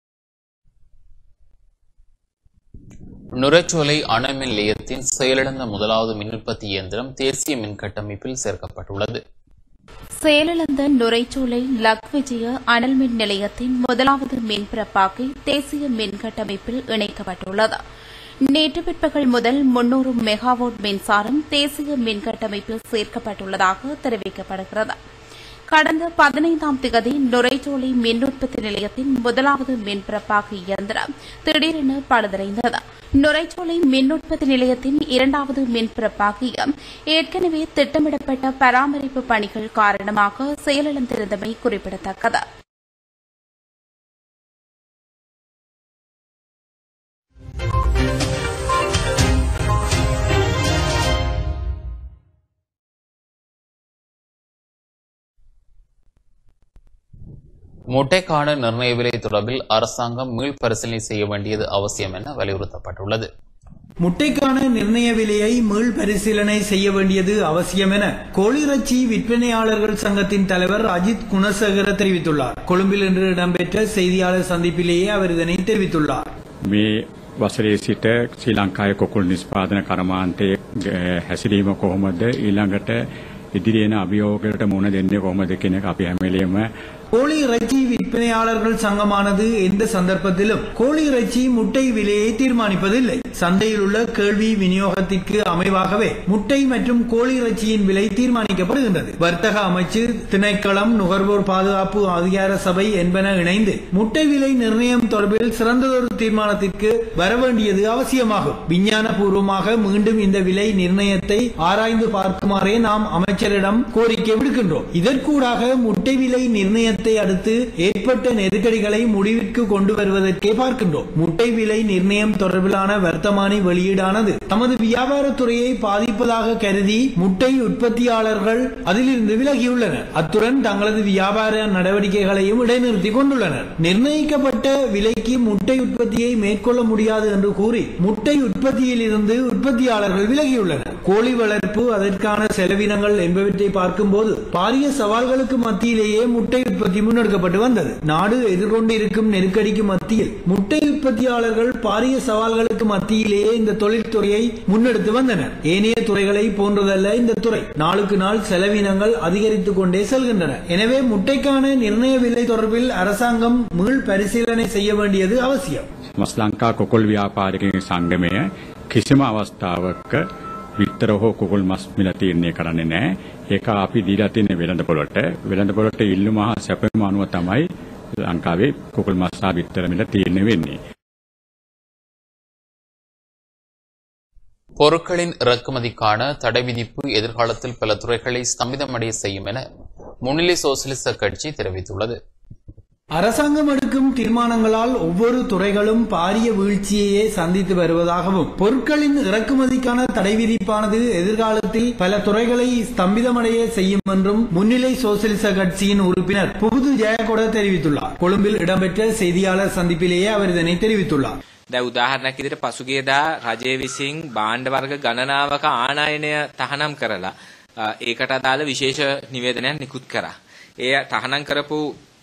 நுரைச்சோலை அணுமின் நிலையத்தின் செயலிழந்த முதலாவது மின் உற்பத்தி இயந்திரம் தேசிய மின் கட்டமைப்பில் சேர்க்கப்பட்டுள்ளது செயலிழந்த நுரைச்சோலை லக் விஜய அனல் மின் நிலையத்தின் முதலாவது மின் பிறப்பாக்கி தேசிய மின் கட்டமைப்பில் இணைக்கப்பட்டுள்ளது நேற்று பிற்பகல் முதல் முன்னூறு மெகாவாட் மின்சாரம் தேசிய மின் கட்டமைப்பில் சேர்க்கப்பட்டுள்ளதாக தெரிவிக்கப்படுகிறது கடந்த பதினைந்தாம் திகதி நுரைச்சோலை மின் உற்பத்தி நிலையத்தின் முதலாவது மின் பிறப்பாக்கு இயந்திரம் திடீரென பழுதடைந்தது நுரைச்சோலை மின் உற்பத்தி நிலையத்தின் இரண்டாவது மின் பிறப்பாக்கியம் ஏற்கனவே திட்டமிடப்பட்ட பராமரிப்பு பணிகள் காரணமாக செயலிழந்திருந்தமை குறிப்பிடத்தக்கது முட்டைக்கான நிர்ணய விலை தொடர்பில் அரசாங்கம் மீள்பரிசீலனை செய்ய வேண்டியது அவசியம் என வலியுறுத்தப்பட்டுள்ளது முட்டைக்கான நிர்ணய விலையை மீள் பரிசீலனை செய்ய வேண்டியது அவசியம் என கோழிறைச்சி விற்பனையாளர்கள் சங்கத்தின் தலைவர் அஜித் குணசேகர தெரிவித்துள்ளார் கொழும்பில் இன்று இடம்பெற்ற செய்தியாளர் சந்திப்பிலேயே அவர் இதனை தெரிவித்துள்ளார் මේ වසරේ සිට ශ්‍රී ලංකාවේ කොකුල් නිෂ්පාදන කර්මාන්තයේ හැසිරීම කොහොමද ඊළඟට ඉදිරියන අභියෝගයට මුහුණ දෙන්නේ කොහොමද කියන එක අපි හැම වෙලේම கோழி இறைச்சி விற்பனையாளர்கள் சங்கமானது எந்த சந்தர்ப்பத்திலும் கோழி இறைச்சி முட்டை விலையை தீர்மானிப்பதில்லை சந்தையில் உள்ள கேள்வி விநியோகத்திற்கு அமைவாகவே முட்டை மற்றும் கோழி இறைச்சியின் விலை தீர்மானிக்கப்படுகின்றது வர்த்தக அமைச்சு திணைக்களம் நுகர்வோர் பாதுகாப்பு அதிகார சபை என்பன இணைந்து முட்டை விலை நிர்ணயம் தொடர்பில் சிறந்ததொரு தீர்மானத்திற்கு வரவேண்டியது அவசியமாகும் விஞ்ஞான பூர்வமாக மீண்டும் இந்த விலை நிர்ணயத்தை ஆராய்ந்து பார்க்குமாறே நாம் அமைச்சரிடம் கோரிக்கை விடுக்கின்றோம் இதற்கூடாக முட்டை விலை நிர்ணயத்தை அடுத்து ஏற்பட்ட நெருக்கடிகளை முடிவிற்கு கொண்டு வருவதற்கே பார்க்கின்றோம் முட்டை விலை நிர்ணயம் தொடர்பிலான வர்த்தமானி வெளியீடானது தமது வியாபாரத்துறையை பாதிப்பதாக கருதி முட்டை உற்பத்தியாளர்கள் அதிலிருந்து விலகியுள்ளனர் அத்துடன் தங்களது வியாபார நடவடிக்கைகளையும் இடைநிறுத்திக் கொண்டுள்ளனர் நிர்ணயிக்கப்பட்ட விலைக்கு முட்டை உற்பத்தியை மேற்கொள்ள முடியாது என்று கூறி முட்டை உற்பத்தியில் இருந்து உற்பத்தியாளர்கள் விலகியுள்ளனர் கோழி வளர்ப்பு அதற்கான செலவினங்கள் என்பவற்றை பார்க்கும்போது பாரிய சவால்களுக்கு மத்தியிலேயே முட்டை உற்பத்தி முன்னெடுக்கப்பட்டு வந்தது நாடு எதிர்கொண்டிருக்கும் நெருக்கடிக்கு மத்தியில் முட்டை உற்பத்தியாளர்கள் பாரிய சவால்களுக்கு மத்தியிலேயே இந்த தொழில்துறையை முன்னெடுத்து வந்தனர் ஏனைய துறைகளை போன்றதல்ல இந்த துறை நாளுக்கு நாள் செலவினங்கள் அதிகரித்துக் கொண்டே செல்கின்றன எனவே முட்டைக்கான நிர்ணய விலை தொடர்பில் அரசாங்கம் மீள் பரிசீலனை செய்ய வேண்டியது அவசியம் මස් ලංකා කොකුල් ව්‍යාපාරිකයන් සංගමය කිසිම අවස්ථාවක විතර හෝ කුකුල් මස් මිල තීරණය කරන්නේ නැහැ. ඒක අපි දීලා තියෙන වෙළඳපොළට වෙළඳපොළට ඉල්ලුම හා සැපයුම අනුව තමයි ලංකාවේ කුකුල් මස් සහ විතර මිල තීරණය වෙන්නේ. பொருட்களின் இறக்குமதிக்கான தடை விதிப்பு எதிர்காலத்தில் பல துறைகளை ஸ்தம்பிதமடைய செய்யும் என முன்னிலை சோசியலிச கட்சி தெரிவித்துள்ளது அரசாங்கம் எடுக்கும் தீர்மானங்களால் ஒவ்வொரு துறைகளும் பாரிய வீழ்ச்சியையே சந்தித்து வருவதாகவும் பொருட்களின் இறக்குமதிக்கான தடை விதிப்பானது எதிர்காலத்தில் பல துறைகளை ஸ்தம்பிதமடைய செய்யும் என்றும் முன்னிலை சோசியலிச கட்சியின் உறுப்பினர் புகுது ஜெயகொட தெரிவித்துள்ளார் கொழும்பில் இடம்பெற்ற செய்தியாளர் சந்திப்பிலேயே அவர் இதனை தெரிவித்துள்ளார் දැන් උදාහරණයක් විදිහට පසුගියදා රජය විසින් භාණ්ඩ වර්ග ගණනාවක ආනයනය තහනම් කරලා අ, ඒකට අදාළ විශේෂ නිවේදනයක් නිකුත් කරා. ඒ තහනම් කරපු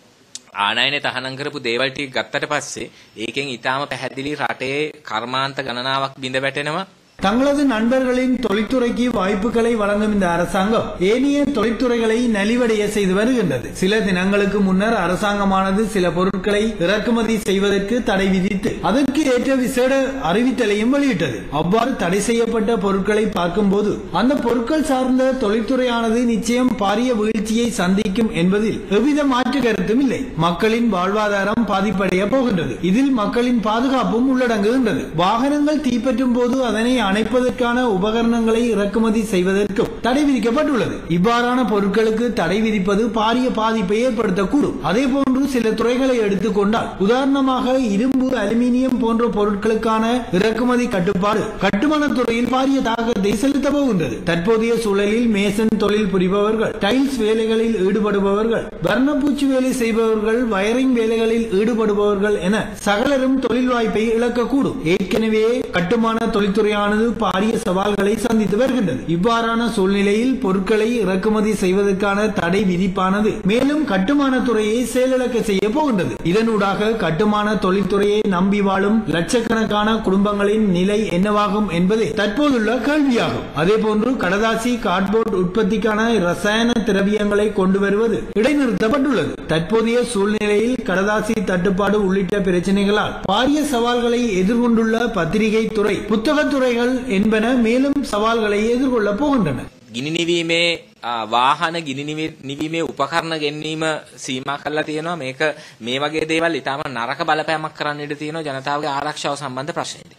ආනයනය තහනම් කරපු දේවල් ටික ගත්තට පස්සේ ඒකෙන් ඊටාම පැහැදිලි රටේ කර්මාන්ත ගණනාවක් බිඳ වැටෙනවා தங்களது நண்பர்களின் தொழில்துறைக்கு வாய்ப்புகளை வழங்கும் இந்த அரசாங்கம் ஏனைய தொழில்துறைகளை நலிவடைய செய்து வருகின்றது சில தினங்களுக்கு முன்னர் அரசாங்கமானது சில பொருட்களை இறக்குமதி செய்வதற்கு தடை விதித்து அதற்கு ஏற்ற விசேட அறிவித்தலையும் வெளியிட்டது அவ்வாறு தடை செய்யப்பட்ட பொருட்களை பார்க்கும்போது அந்த பொருட்கள் சார்ந்த தொழில்துறையானது நிச்சயம் பாரிய வீழ்ச்சியை சந்திக்கும் என்பதில் எவ்வித மாற்று கருத்தும் இல்லை மக்களின் வாழ்வாதாரம் பாதிப்படைய போகின்றது இதில் மக்களின் பாதுகாப்பும் உள்ளடங்குகின்றது வாகனங்கள் தீப்பற்றும் போது அதனை அணைப்பதற்கான உபகரணங்களை இறக்குமதி செய்வதற்கும் தடை விதிக்கப்பட்டுள்ளது இவ்வாறான பொருட்களுக்கு தடை விதிப்பது பாரிய பாதிப்பை ஏற்படுத்தக்கூடும் அதே போன்று சில துறைகளை எடுத்துக்கொண்டால் உதாரணமாக இரும்பு அலுமினியம் போன்ற பொருட்களுக்கான இறக்குமதி கட்டுப்பாடு கட்டுமானத் துறையில் பாரிய தாக்கத்தை செலுத்த போகின்றது தற்போதைய சூழலில் மேசன் தொழில் புரிபவர்கள் டைல்ஸ் வேலைகளில் ஈடுபடுபவர்கள் வர்ணப்பூச்சி வேலை செய்பவர்கள் வயரிங் வேலைகளில் ஈடுபடுபவர்கள் என சகலரும் தொழில் வாய்ப்பை இழக்கக்கூடும் ஏற்கனவே கட்டுமான தொழில்துறையானது பாரிய சவால்களை சந்தித்து வருகின்றது இவ்வாறான சூழ்நிலையில் பொருட்களை இறக்குமதி செய்வதற்கான தடை விதிப்பானது மேலும் கட்டுமான துறையை செயலிழக்க செய்ய போகின்றது இதனூடாக கட்டுமான தொழில்துறையை நம்பி வாழும் லட்சக்கணக்கான குடும்பங்களின் நிலை என்னவாகும் என்பதே தற்போதுள்ள கேள்வியாகும் அதேபோன்று கடதாசி கார்ட்போர்ட் உற்பத்திக்கான ரசாயன திரவியங்களை கொண்டு வருவது இடைநிறுத்தப்பட்டுள்ளது தற்போதைய சூழ்நிலையில் கடதாசி தட்டுப்பாடு உள்ளிட்ட பிரச்சனைகளால் பாரிய சவால்களை எதிர்கொண்டுள்ள பத்திரிகை துறை புத்தகத் துறைகள் என்பன மேலும் சவால்களை எதிர்கொள்ளப் போகின்றன ගිනි නිවීමේ ආ, වාහන ගිනි නිවි- නිවීමේ උපකරණ ගැනීම සීමා කරලා තියෙනවා මේක මේ වගේ දේවල් ඉතාම නරක බලපෑමක් කරන්න ඉඩ තියෙනවා ජනතාවගේ ආරක්ෂාව සම්බන්ධ ප්‍රශ්නයේදී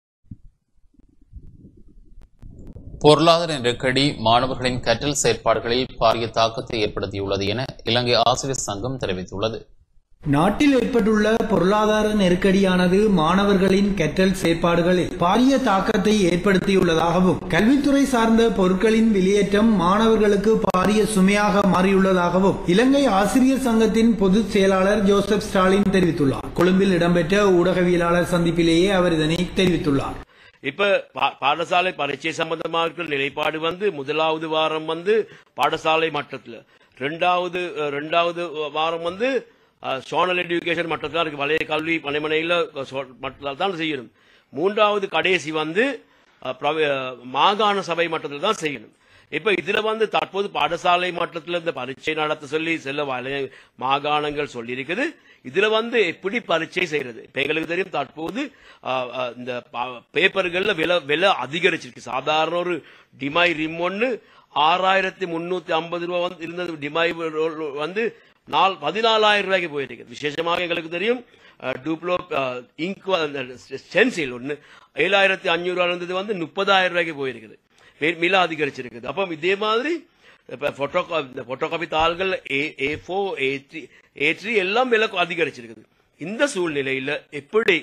பொருளாதார நெருக்கடி மாணவர்களின் கற்றல் செயற்பாடுகளில் பாரிய தாக்கத்தை ஏற்படுத்தியுள்ளது என இலங்கை ஆசிரியர் சங்கம் தெரிவித்துள்ளது நாட்டில் ஏற்பட்டுள்ள பொருளாதார நெருக்கடியானது மாணவர்களின் கற்றல் செயற்பாடுகளில் பாரிய தாக்கத்தை ஏற்படுத்தியுள்ளதாகவும் கல்வித்துறை சார்ந்த பொருட்களின் வெளியேற்றம் மாணவர்களுக்கு பாரிய சுமையாக மாறியுள்ளதாகவும் இலங்கை ஆசிரியர் சங்கத்தின் பொதுச் செயலாளர் ஜோசப் ஸ்டாலின் தெரிவித்துள்ளார் கொழும்பில் இடம்பெற்ற ஊடகவியலாளர் சந்திப்பிலேயே அவர் இதனை தெரிவித்துள்ளார் இப்ப பா- பாடசாலை பரீட்சை சம்பந்தமாக இருக்கிற நிலைப்பாடு வந்து முதலாவது வாரம் வந்து பாடசாலை மட்டத்தில் ரெண்டாவது அஹ், ரெண்டாவது வாரம் வந்து சோனல் எஜுகேஷன் மட்டத்தில் இருக்கு வலைய கல்வி பணிமனையில் மட்டத்தில் தான் செய்யணும் மூன்றாவது கடைசி வந்து அஹ், பிரவ- அஹ், மாகாண சபை மட்டத்தில் தான் செய்யணும் இப்ப இதுல வந்து தற்போது பாடசாலை மட்டத்தில் இந்த பரீட்சை நடத்த சொல்லி சில வலைய மாகாணங்கள் சொல்லி இருக்குது இதுல வந்து எப்படி பரீட்சை செய்யறது இப்ப எங்களுக்கு தெரியும் தற்போது ஆஹ், ஆஹ், இந்த பா- பேப்பர்கள்ல விலை விலை அதிகரிச்சிருக்கு சாதாரண ஒரு டிமை ரிம் ஒன்று ஆறாயிரத்தி முன்னூத்தி ஐம்பது ரூபா வந்து இருந்தது டிமை ரோல் வந்து நால் பதினாலாயிரம் ரூபாய்க்கு போயிருக்கு விசேஷமாக எங்களுக்கு தெரியும் டூப்ளோ இங்க் ஸ்டென்சில் ஒன்று ஏழாயிரத்தி அஞ்சூறு ரூபா இருந்தது வந்து முப்பதாயிரம் ரூபாய்க்கு போயிருக்குது வே- விலை அதிகரிச்சிருக்குது அப்போ இதே மாதிரி இப்போ ஃபோட்டோ இந்த ஃபோட்டோ காப்பி தாள்கள் A A four A three A three எல்லாம் விலை அதிகரிச்சிருக்குது இந்த சூழ்நிலையில் எப்படி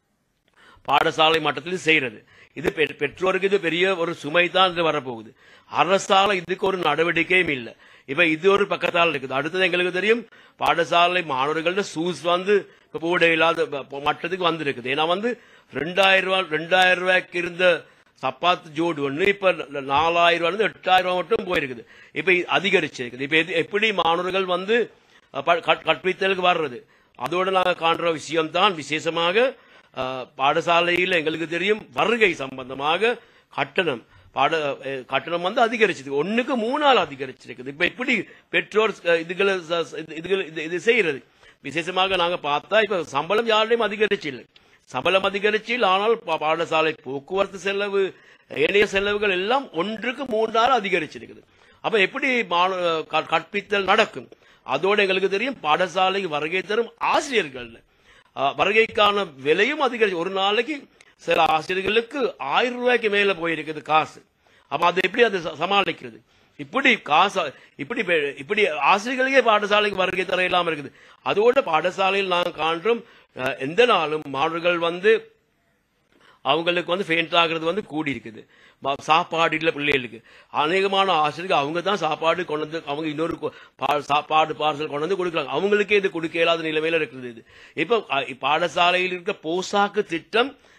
பாடசாலை மட்டத்தில் செய்யறது இது பெ- பெற்றோருக்கு இது பெரிய ஒரு சுமை தான் இது வரப்போகுது அரசால இதுக்கு ஒரு நடவடிக்கையும் இல்லை இப்ப இது ஒரு பக்கத்தால் இருக்குது அடுத்தது எங்களுக்கு தெரியும் பாடசாலை மாணவர்களோட சூஸ் வந்து இப்ப போட இல்லாத ப- மட்டத்துக்கு வந்திருக்குது ஏன்னா வந்து ரெண்டாயிரம் ரூபாய் ரெண்டாயிரம் ரூபாய்க்கு இருந்த சப்பாத்து ஜோடு ஒன்று இப்ப ந- நாலாயிரம் ரூபாய் இருந்து எட்டாயிரம் ரூபாய் மட்டும் போயிருக்குது இப்ப இது அதிகரிச்சிருக்குது இப்ப இது எப்படி மாணவர்கள் வந்து அஹ், ப- கற்- கற்பித்தலுக்கு வர்றது அதோடு நாங்கள் காண்ற விஷயம் தான் விசேஷமாக அஹ், பாடசாலையில் எங்களுக்கு தெரியும் வருகை சம்பந்தமாக கட்டணம் பாட அஹ், கட்டணம் வந்து அதிகரிச்சது ஒண்ணுக்கு மூணால் அதிகரிச்சிருக்குது இப்ப எப்படி பெற்றோர் அஹ், இதுகளை ச- ச- இது- இதுகளை இது- இது செய்யறது விசேஷமாக நாங்க பார்த்தா இப்ப சம்பளம் யாருடையும் அதிகரிச்சு இல்லை சம்பளம் அதிகரிச்சு ஆனால் பா- பாடசாலை போக்குவரத்து செலவு ஏனைய செலவுகள் எல்லாம் ஒன்றுக்கு மூன்றால் அதிகரிச்சிருக்குது அப்ப எப்படி மாண- க- கற்பித்தல் நடக்கும் அதோடு எங்களுக்கு தெரியும் பாடசாலைக்கு வருகை தரும் ஆசிரியர்கள் அஹ், வருகைக்கான விலையும் அதிகரிச்சு ஒரு நாளைக்கு சில ஆசிரியர்களுக்கு ஆயிரம் ரூபாய்க்கு மேல போயிருக்குது காசு அப்ப அதை எப்படி அதை ச- சமாளிக்கிறது இப்படி காசு இப்படி பெ- இப்படி ஆசிரியர்களுக்கே பாடசாலைக்கு வருகை தர இல்லாம இருக்குது அதோட பாடசாலையில் நாங்கள் காண்றோம் அஹ், எந்த நாளும் மாணவர்கள் வந்து அவங்களுக்கு வந்து ஃபெயிண்ட் ஆகுறது வந்து கூடி இருக்குது ம- சாப்பாடு இல்லை பிள்ளைகளுக்கு அநேகமான ஆசிரியர்கள் அவங்க தான் சாப்பாடு கொண்டு வந்து அவங்க இன்னொரு கொ- பா- சாப்பாடு பார்சல் கொண்டு வந்து கொடுக்குறாங்க அவங்களுக்கே இது கொடுக்க இயலாத நிலைமையில இருக்குது இது இப்போ அ, பாடசாலையில் இருக்க போசாக்கு திட்டம்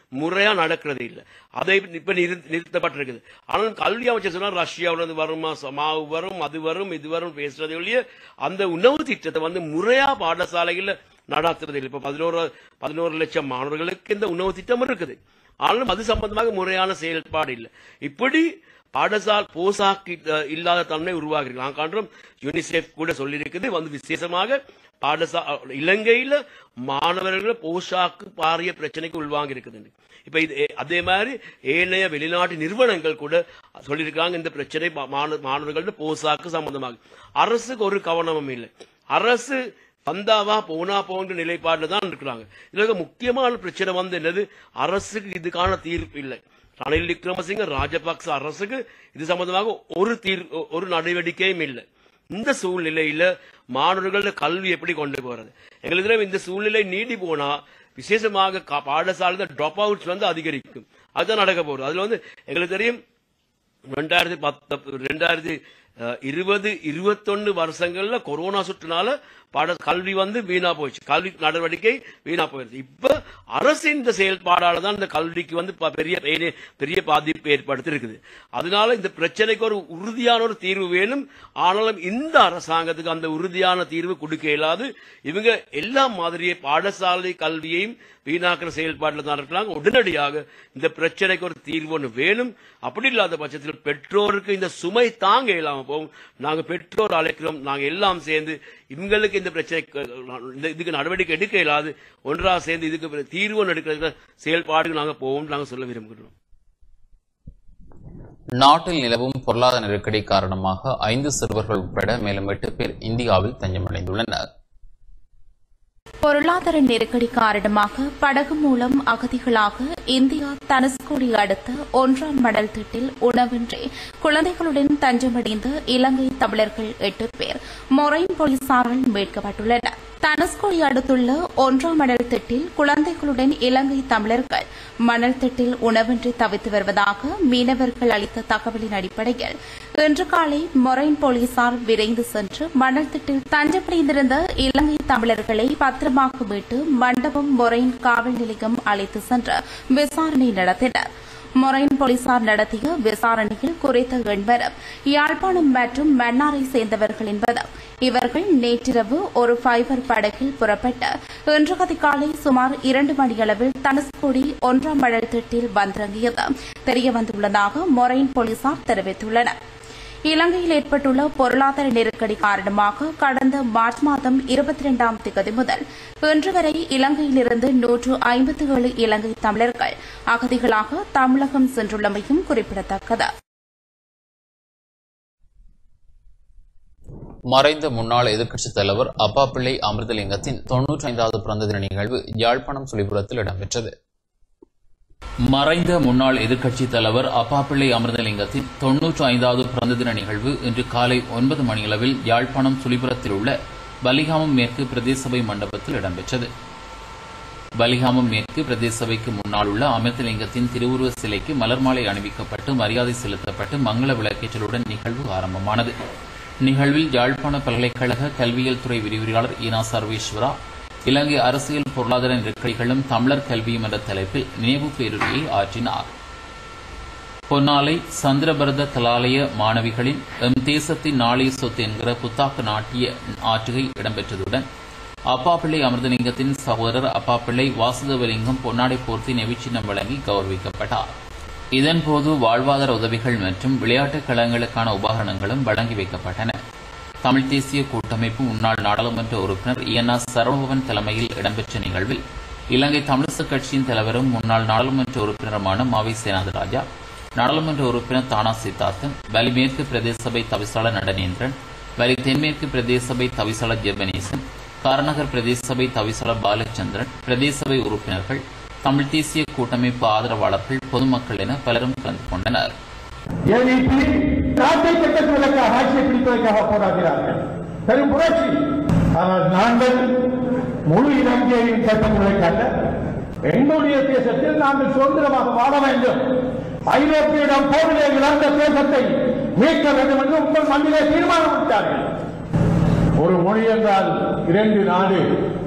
முறையா நடக்கிறது இல்லை அதை இப்ப நிறு- நிறுத்தப்பட்டிருக்குது ஆனால் கல்வி அமைச்சர் சொன்னா ரஷ்யாவுல இருந்து வருமா ச- மாவு வரும் அது வரும் இது வரும் பேசுறதை ஒழிய அந்த உணவு திட்டத்தை வந்து முறையா பாடசாலைகள்ல நடாத்துறது இல்லை இப்ப பதினோரு பதினோரு லட்சம் மாணவர்களுக்கு இந்த உணவு திட்டம் இருக்குது ஆனாலும் அது சம்பந்தமாக முறையான செயல்பாடு இல்லை இப்படி பாடசால் போசாக்கு அஹ், இல்லாத தன்மை உருவாகி நான் காண்றோம் யூனிசெஃப் கூட சொல்லியிருக்குது வந்து விசேஷமாக பாடசா இலங்கையில மாணவர்கள் போஷாக்கு பாரிய பிரச்சனைக்கு உள்வாங்கி இருக்குது இப்ப இது எ- அதே மாதிரி ஏனைய வெளிநாட்டு நிறுவனங்கள் கூட சொல்லியிருக்காங்க இந்த பிரச்சனை மா- மாண- மாணவர்களோட போசாக்கு சம்பந்தமாக அரசுக்கு ஒரு கவனமும் இல்லை அரசு வந்தாவா போனா போன்ற நிலைப்பாடுல தான் இருக்கிறாங்க இதுல முக்கியமான பிரச்சனை வந்து என்னது அரசுக்கு இதுக்கான தீர்ப்பு இல்லை ரணில் விக்ரமசிங்க ராஜபக்ச அரசுக்கு இது சம்பந்தமாக ஒரு தீர் ஒரு நடவடிக்கையும் இல்லை இந்த சூழ்நிலையில மாணவர்களோட கல்வி எப்படி கொண்டு போறது எங்களுக்கு தெரியும் இந்த சூழ்நிலை நீடி போனா விசேஷமாக கா- பாடசாலை ட்ராப் அவுட்ஸ் வந்து அதிகரிக்கும் அதுதான் நடக்க போகுது அதுல வந்து எங்களுக்கு தெரியும் ரெண்டாயிரத்தி பத்து ரெண்டாயிரத்தி அஹ், இருபது இருபத்தொன்னு வருஷங்கள்ல கொரோனா சுற்றுனால பாட கல்வி வந்து வீணா போயிடுச்சு கல்வி நடவடிக்கை வீணா போயிடுச்சு இப்ப அரசின் இந்த செயல்பாடால தான் இந்த கல்விக்கு வந்து ப- பெரிய பெரிய- பெரிய பாதிப்பு ஏற்படுத்தி இருக்குது அதனால இந்த பிரச்சனைக்கு ஒரு உறுதியான ஒரு தீர்வு வேணும் ஆனாலும் இந்த அரசாங்கத்துக்கு அந்த உறுதியான தீர்வு கொடுக்க இயலாது இவங்க எல்லா மாதிரியே பாடசாலை கல்வியையும் வீணாக்குற செயல்பாட்டில் தான் இருக்கிறாங்க உடனடியாக இந்த பிரச்சனைக்கு ஒரு தீர்வு ஒன்று வேணும் அப்படி இல்லாத பட்சத்தில் பெற்றோருக்கு இந்த சுமை தாங்க இயலாம போகும் நாங்க பெற்றோர் அழைக்கிறோம் நாங்க எல்லாம் சேர்ந்து இவங்களுக்கு இந்த பிரச்சனை இந்த இதுக்கு நடவடிக்கை எடுக்க இயலாது ஒன்றாக சேர்ந்து இதுக்கு தீர்வு ஒன்று எடுக்கிற செயல்பாடுக்கு நாங்க போவோம் நாங்க சொல்ல விரும்புகிறோம் நாட்டில் நிலவும் பொருளாதார நெருக்கடி காரணமாக ஐந்து சிறுவர்கள் உட்பட மேலும் எட்டு பேர் இந்தியாவில் தஞ்சமடைந்துள்ளனர் பொருளாதார நெருக்கடி காரணமாக படகு மூலம் அகதிகளாக இந்தியா தனுஷ்கோடி அடுத்த ஒன்றாம் மடல் திட்டில் உணவின்றி குழந்தைகளுடன் தஞ்சமடைந்த இலங்கை தமிழர்கள் எட்டு பேர் மொரைன் போலீசாரால் மீட்கப்பட்டுள்ளனர் தனுஷ்கோடி அடுத்துள்ள ஒன்றாம் மணல் திட்டில் குழந்தைகளுடன் இலங்கை தமிழர்கள் மணல் திட்டில் உணவின்றி தவித்து வருவதாக மீனவர்கள் அளித்த தகவலின் அடிப்படையில் இன்று காலை மொரைன் போலீசார் விரைந்து சென்று மணல் திட்டில் தஞ்சமடைந்திருந்த இலங்கை தமிழர்களை பத்திரமாக மீட்டு மண்டபம் மொரைன் காவல் நிலையம் அழைத்து சென்று விசாரணை நடத்தினர் மொரைன் போலீசார் நடத்திய விசாரணையில் குறித்த எண்பரும் யாழ்ப்பாணம் மற்றும் மன்னாரை சேர்ந்தவர்கள் என்பதும் இவர்கள் நேற்றிரவு ஒரு ஃபைபர் படகில் புறப்பட்டு இன்று அதிகாலை சுமார் இரண்டு மணியளவில் தனுஷ்கோடி ஒன்றாம் மழல் திட்டில் வந்திறங்கியது தெரியவந்துள்ளதாக மொரைன் போலீசார் தெரிவித்துள்ளனர் இலங்கையில் ஏற்பட்டுள்ள பொருளாதார நெருக்கடி காரணமாக கடந்த மார்ச் மாதம் இருபத்தி இரண்டாம் தேதி முதல் இன்று வரை இலங்கையிலிருந்து நூற்று ஐம்பத்தி ஏழு இலங்கை தமிழர்கள் அகதிகளாக தமிழகம் சென்றுள்ளமையும் குறிப்பிடத்தக்கது மறைந்த முன்னாள் எதிர்க்கட்சித் தலைவர் அப்பாப்பிள்ளை அமிர்தலிங்கத்தின் தொன்னூற்றி ஐந்தாவது பிறந்த தின நிகழ்வு யாழ்ப்பாணம் சுழிபுரத்தில் இடம்பெற்றது மறைந்த முன்னாள் எதிர்க்கட்சித் தலைவர் அப்பாப்பிள்ளை அமிர்தலிங்கத்தின் தொன்னூற்றி ஐந்தாவது பிறந்த தின நிகழ்வு இன்று காலை ஒன்பது மணியளவில் யாழ்ப்பாணம் சுழிபுரத்தில் உள்ள பலிகாமம் மேற்கு பிரதேச சபை மண்டபத்தில் இடம்பெற்றது பலிகாமம் மேற்கு பிரதேச சபைக்கு முன்னால் உள்ள அமிர்தலிங்கத்தின் திருவுருவ சிலைக்கு மலர் மாலை அணிவிக்கப்பட்டு மரியாதை செலுத்தப்பட்டு மங்கள விளக்கேற்றலுடன் நிகழ்வு ஆரம்பமானது நிகழ்வில் யாழ்ப்பாண பல்கலைக்கழக கல்வியியல் துறை விரிவுரையாளர் ஈனா சர்வேஸ்வரா இலங்கை அரசியல் பொருளாதார நெருக்கடிகளும் தமிழர் கல்வியும் என்ற தலைப்பில் நினைவு பேருரையை ஆற்றினார் பொன்னாலை சந்திரபரத கலாலய மாணவிகளின் எம் தேசத்தின் நாளைய சொத்து என்கிற புத்தாக்க நாட்டிய ஆற்றுகை இடம்பெற்றதுடன் அப்பாப்பிள்ளை அமிர்தலிங்கத்தின் சகோதரர் அப்பாப்பிள்ளை வாசுதேவலிங்கம் பொன்னாடை போர்த்தி நெவிச்சின்னம் வழங்கி கௌரவிக்கப்பட்டார் இதன்போது வாழ்வாதார உதவிகள் மற்றும் விளையாட்டுக் களங்களுக்கான உபகரணங்களும் வழங்கி வைக்கப்பட்டன தமிழ் தேசிய கூட்டமைப்பு முன்னாள் நாடாளுமன்ற உறுப்பினர் இஎன்ஆர் சரவணபவன் தலைமையில் இடம்பெற்ற நிகழ்வில் இலங்கை தமிழிசை கட்சியின் தலைவரும் முன்னாள் நாடாளுமன்ற உறுப்பினருமான மாவை சேனாதராஜா நாடாளுமன்ற உறுப்பினர் தானா சித்தார்த்தன் வலி மேற்கு பிரதேச சபை தவிசாளர் நடனேந்திரன் வலி தென்மேற்கு பிரதேச சபை தவிசாளர் ஜெபனேசன் காரநகர் பிரதேச சபை தவிசாளர் பாலச்சந்திரன் பிரதேச சபை உறுப்பினர்கள் தமிழ் தேசிய கூட்டமைப்பு ஆதரவாளர்கள் பொதுமக்கள் என பலரும் கலந்து கொண்டனர் ஏவிபி நாட்டை கட்டத்துவதற்காக ஆட்சியை பிடிப்பதற்காக போராடுகிறார்கள் பெரும் புரட்சி ஆனால் நாங்கள் முழு இலங்கையையும் கட்டுவதற்கல்ல எங்களுடைய தேசத்தில் நாங்கள் சுதந்திரமாக வாழ வேண்டும் ஐரோப்பியிடம் போரிலே இழந்த தேசத்தை மீட்க வேண்டும் என்று உங்கள் மண்ணிலே தீர்மானம் விட்டார்கள் ஒரு மொழி என்றால் இரண்டு நாடு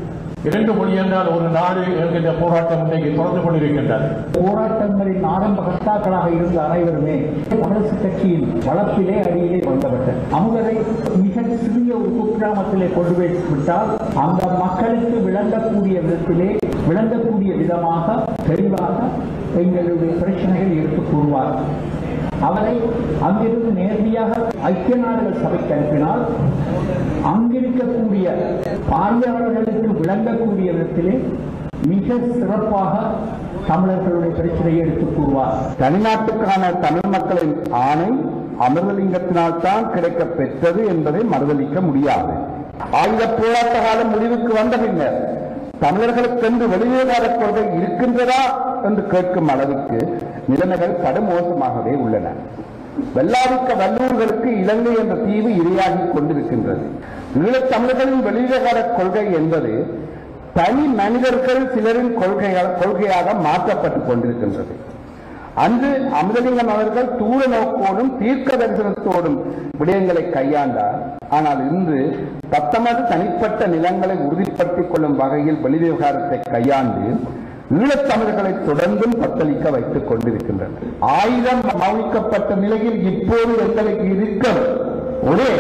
இரண்டு மொழி என்றால் ஒரு நாடு என்கின்ற போராட்டம் இன்றைக்கு தொடர்ந்து கொண்டிருக்கின்றது போராட்டங்களின் ஆரம்ப கர்த்தாக்களாக இருந்த அனைவருமே தமிழரசு கட்சியின் வளர்ப்பிலே அடியிலே வந்தவர்கள் அமுதரை மிக சிறிய ஒரு குக்கிராமத்திலே கொண்டு போய் விட்டால் அந்த மக்களுக்கு விளங்கக்கூடிய விதத்திலே விளங்கக்கூடிய விதமாக தெளிவாக எங்களுடைய பிரச்சனைகள் எடுத்துக் கூறுவார் அவரை அங்கிருந்து நேரடியாக ஐக்கிய நாடுகள் சபைக்கு அனுப்பினால் அங்கிருக்கக்கூடிய பார்வையாளர்களுக்கு விளங்கக்கூடிய விதத்திலே மிக சிறப்பாக தமிழர்களுடைய பிரச்சனையை எடுத்துக் கூறுவார் தனிநாட்டுக்கான தமிழ் மக்களின் ஆணை அமிர்தலிங்கத்தினால் தான் கிடைக்க பெற்றது என்பதை மறுதளிக்க முடியாது ஆயுத போராட்ட காலம் முடிவுக்கு வந்த பின்னர் தமிழர்களுக்கென்று வெளிவேகார கொள்கை இருக்கின்றதா என்று கேட்கும் அளவுக்கு நிலைமைகள் கடுமோசமாகவே உள்ளன வெள்ளாவிக்க வல்லூர்களுக்கு இலங்கை என்ற தீவு இரையாகி கொண்டிருக்கின்றது ஈழத் தமிழர்களின் வெளிவேகார கொள்கை என்பது தனி மனிதர்கள் சிலரின் கொள்கையாக கொள்கையாக மாற்றப்பட்டுக் கொண்டிருக்கின்றது அன்று அமிர்தலிங்கம் அவர்கள் தூர நோக்கோடும் தீர்க்க தரிசனத்தோடும் விடயங்களை கையாண்டார் ஆனால் இன்று தத்தமது தனிப்பட்ட நிலங்களை உறுதிப்படுத்திக் கொள்ளும் வகையில் வெளிவிவகாரத்தை கையாண்டு ஈழத்தமிழர்களை தொடர்ந்தும் பத்தளிக்க வைத்துக் கொண்டிருக்கின்றனர் ஆயுதம் மௌனிக்கப்பட்ட நிலையில் இப்போது எங்களுக்கு இருக்கும் ஒரே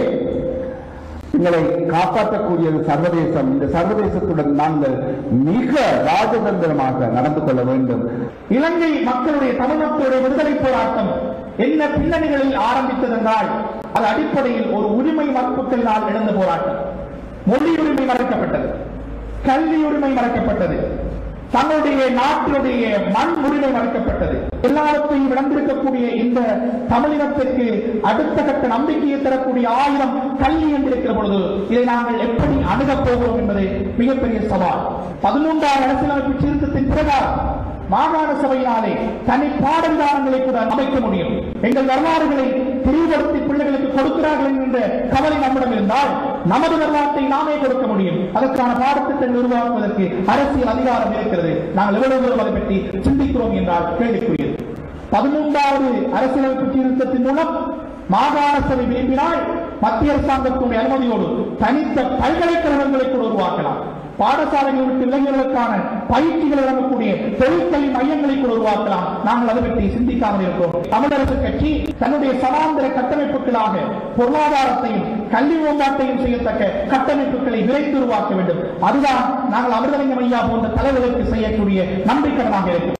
எங்களை காப்பாற்றக்கூடியது சர்வதேசம் இந்த சர்வதேசத்துடன் நாங்கள் மிக ராஜதந்திரமாக நடந்து கொள்ள வேண்டும் இலங்கை மக்களுடைய தமிழ் மக்களுடைய விடுதலை போராட்டம் என்ன பின்னணிகளில் ஆரம்பித்ததென்றால் அது அடிப்படையில் ஒரு உரிமை மறுப்புகளினால் இழந்த போராட்டம் மொழி உரிமை மறைக்கப்பட்டது கல்வி உரிமை மறைக்கப்பட்டது தங்களுடைய நாட்டினுடைய மண் உரிமை மறைக்கப்பட்டது எல்லாவற்றையும் இழந்திருக்கக்கூடிய இந்த தமிழினத்திற்கு அடுத்த கட்ட நம்பிக்கையை தரக்கூடிய ஆயுதம் கல்வி என்றிருக்கிற பொழுது இதை நாங்கள் எப்படி அணுகப் போகிறோம் என்பது மிகப்பெரிய சவால் பதிமூன்றாம் அரசியலமைப்பு திருத்தத்தின் பிரகாரம் மாகாண சபையினாலே தனி பாடவிதானங்களை கூட அமைக்க முடியும் எங்கள் வரலாறுகளை தெளிவுபடுத்தி பிள்ளைகளுக்கு கொடுக்கிறார்கள் என்கின்ற கவலை நம்மிடம் இருந்தால் நமது வரலாற்றை நாமே கொடுக்க முடியும் அதற்கான பாடத்திட்டங்கள் உருவாக்குவதற்கு அரசியல் அதிகாரம் இருக்கிறது நாங்கள் எவ்வளவு தூரம் அதை பற்றி சிந்திக்கிறோம் என்றால் கேள்விக்குரியது பதிமூன்றாவது அரசியலமைப்பு திருத்தத்தின் மூலம் மாகாண சபை விரும்பினால் மத்திய அரசாங்கத்தினுடைய அனுமதியோடு தனித்த பல்கலைக்கழகங்களை கூட உருவாக்கலாம் பாடசாலைகள் விட்டு இளைஞர்களுக்கான பயிற்சிகள் வழங்கக்கூடிய தொழிற்கல்வி மையங்களை கூட உருவாக்கலாம் நாங்கள் அதை பற்றி சிந்திக்காமல் இருக்கிறோம் தமிழரசு கட்சி தன்னுடைய சமாந்தர கட்டமைப்புகளாக பொருளாதாரத்தையும் கல்வி மேம்பாட்டையும் செய்யத்தக்க கட்டமைப்புகளை விரைந்து உருவாக்க வேண்டும் அதுதான் நாங்கள் அமிர்தலிங்கம் ஐயா போன்ற தலைவர்களுக்கு செய்யக்கூடிய நம்பிக்கையாக இருக்கும்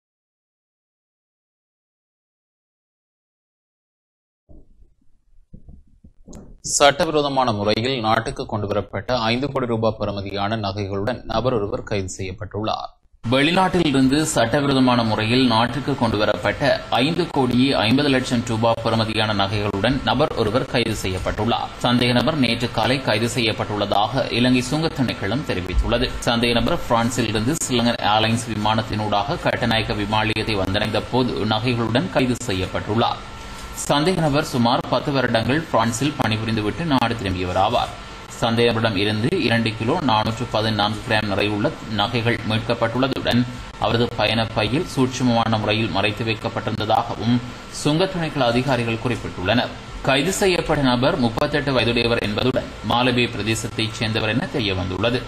சட்டவிரோதமான முறையில் நாட்டுக்கு கொண்டுவரப்பட்ட ஐந்து கோடி ரூபாய் பெறுமதியான நகைகளுடன் நபர் ஒருவர் கைது செய்யப்பட்டுள்ளார் வெளிநாட்டில் இருந்து சட்டவிரோதமான முறையில் நாட்டுக்கு கொண்டுவரப்பட்ட ஐந்து கோடி ஐம்பது லட்சம் ரூபாய் பெறுமதியான நகைகளுடன் நபர் ஒருவர் கைது செய்யப்பட்டுள்ளார் சந்தேக நபர் நேற்று காலை கைது செய்யப்பட்டுள்ளதாக இலங்கை சுங்கத் திணைக்களம் தெரிவித்துள்ளது சந்தேக நபர் பிரான்சில் இருந்து ஸ்ரீலங்கன் ஏர்லைன்ஸ் விமானத்தினூடாக கட்டநாயக்க விமானியத்தை வந்தடைந்த போது நகைகளுடன் கைது செய்யப்பட்டுள்ளார் சந்தேக நபர் சுமார் பத்து வருடங்கள் பிரான்சில் பணிபுரிந்துவிட்டு நாடு திரும்பியவர் ஆவார் சந்தேகரிடம் இருந்து இரண்டு கிலோ நானூற்று பதினான்கு கிராம் நிறையுள்ள நகைகள் மீட்கப்பட்டுள்ளதுடன் அவரது பயண பையில் சூட்சுமமான முறையில் மறைத்து வைக்கப்பட்டிருந்ததாகவும் சுங்கத் திணைக்கள அதிகாரிகள் குறிப்பிட்டுள்ளனர் கைது செய்யப்பட்ட நபர் முப்பத்தெட்டு வயதுடையவர் என்பதுடன் மாலபே பிரதேசத்தைச் சேர்ந்தவர் என தெரியவந்துள்ளது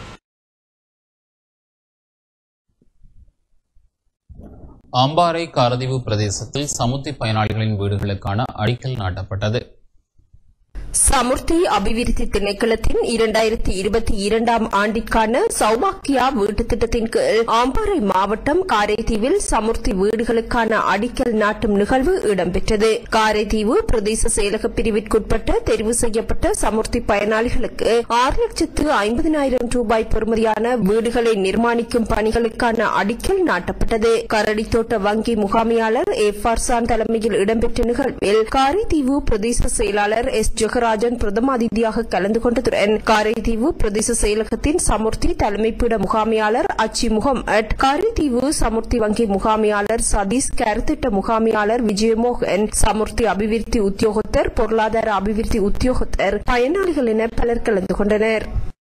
அம்பாறை காரதீவு பிரதேசத்தில் சமுத்தி பயனாளிகளின் வீடுகளுக்கான அடிக்கல் நாட்டப்பட்டது சமுர்த்தி அபிவிருத்தி திணைக்களத்தின் இரண்டாயிரத்தி இருபத்தி இரண்டாம் ஆண்டிற்கான சௌபாக்கியா வீட்டு திட்டத்தின் கீழ் ஆம்பாறை மாவட்டம் காரைதீவில் சமுர்த்தி வீடுகளுக்கான அடிக்கல் நாட்டும் நிகழ்வு இடம்பெற்றது காரைதீவு பிரதேச செயலக பிரிவிற்குட்பட்ட தெரிவு செய்யப்பட்ட சமுர்த்தி பயனாளிகளுக்கு ஆறு லட்சத்து ஐம்பதினாயிரம் ரூபாய் பெறுமதியான வீடுகளை நிர்மாணிக்கும் பணிகளுக்கான அடிக்கல் நாட்டப்பட்டது கரடித்தோட்ட வங்கி முகாமையாளர் ஏ ஃபர்சான் தலைமையில் இடம்பெற்ற நிகழ்வில் காரைதீவு பிரதேச செயலாளர் எஸ் ஜெகராஜன் பிரதம அதிதியாக கலந்து கொண்டதுடன் காரைதீவு பிரதேச செயலகத்தின் சமுர்த்தி தலைமைப்பிட முகாமையாளர் அச்சி முகமட் காரைதீவு சமுர்த்தி வங்கி முகாமையாளர் சதீஷ் கருத்திட்ட முகாமையாளர் விஜயமோகன் சமுர்த்தி அபிவிருத்தி உத்தியோகத்தர் பொருளாதார அபிவிருத்தி உத்தியோகத்தர் பயனாளிகள் என பலர் கலந்து கொண்டனர்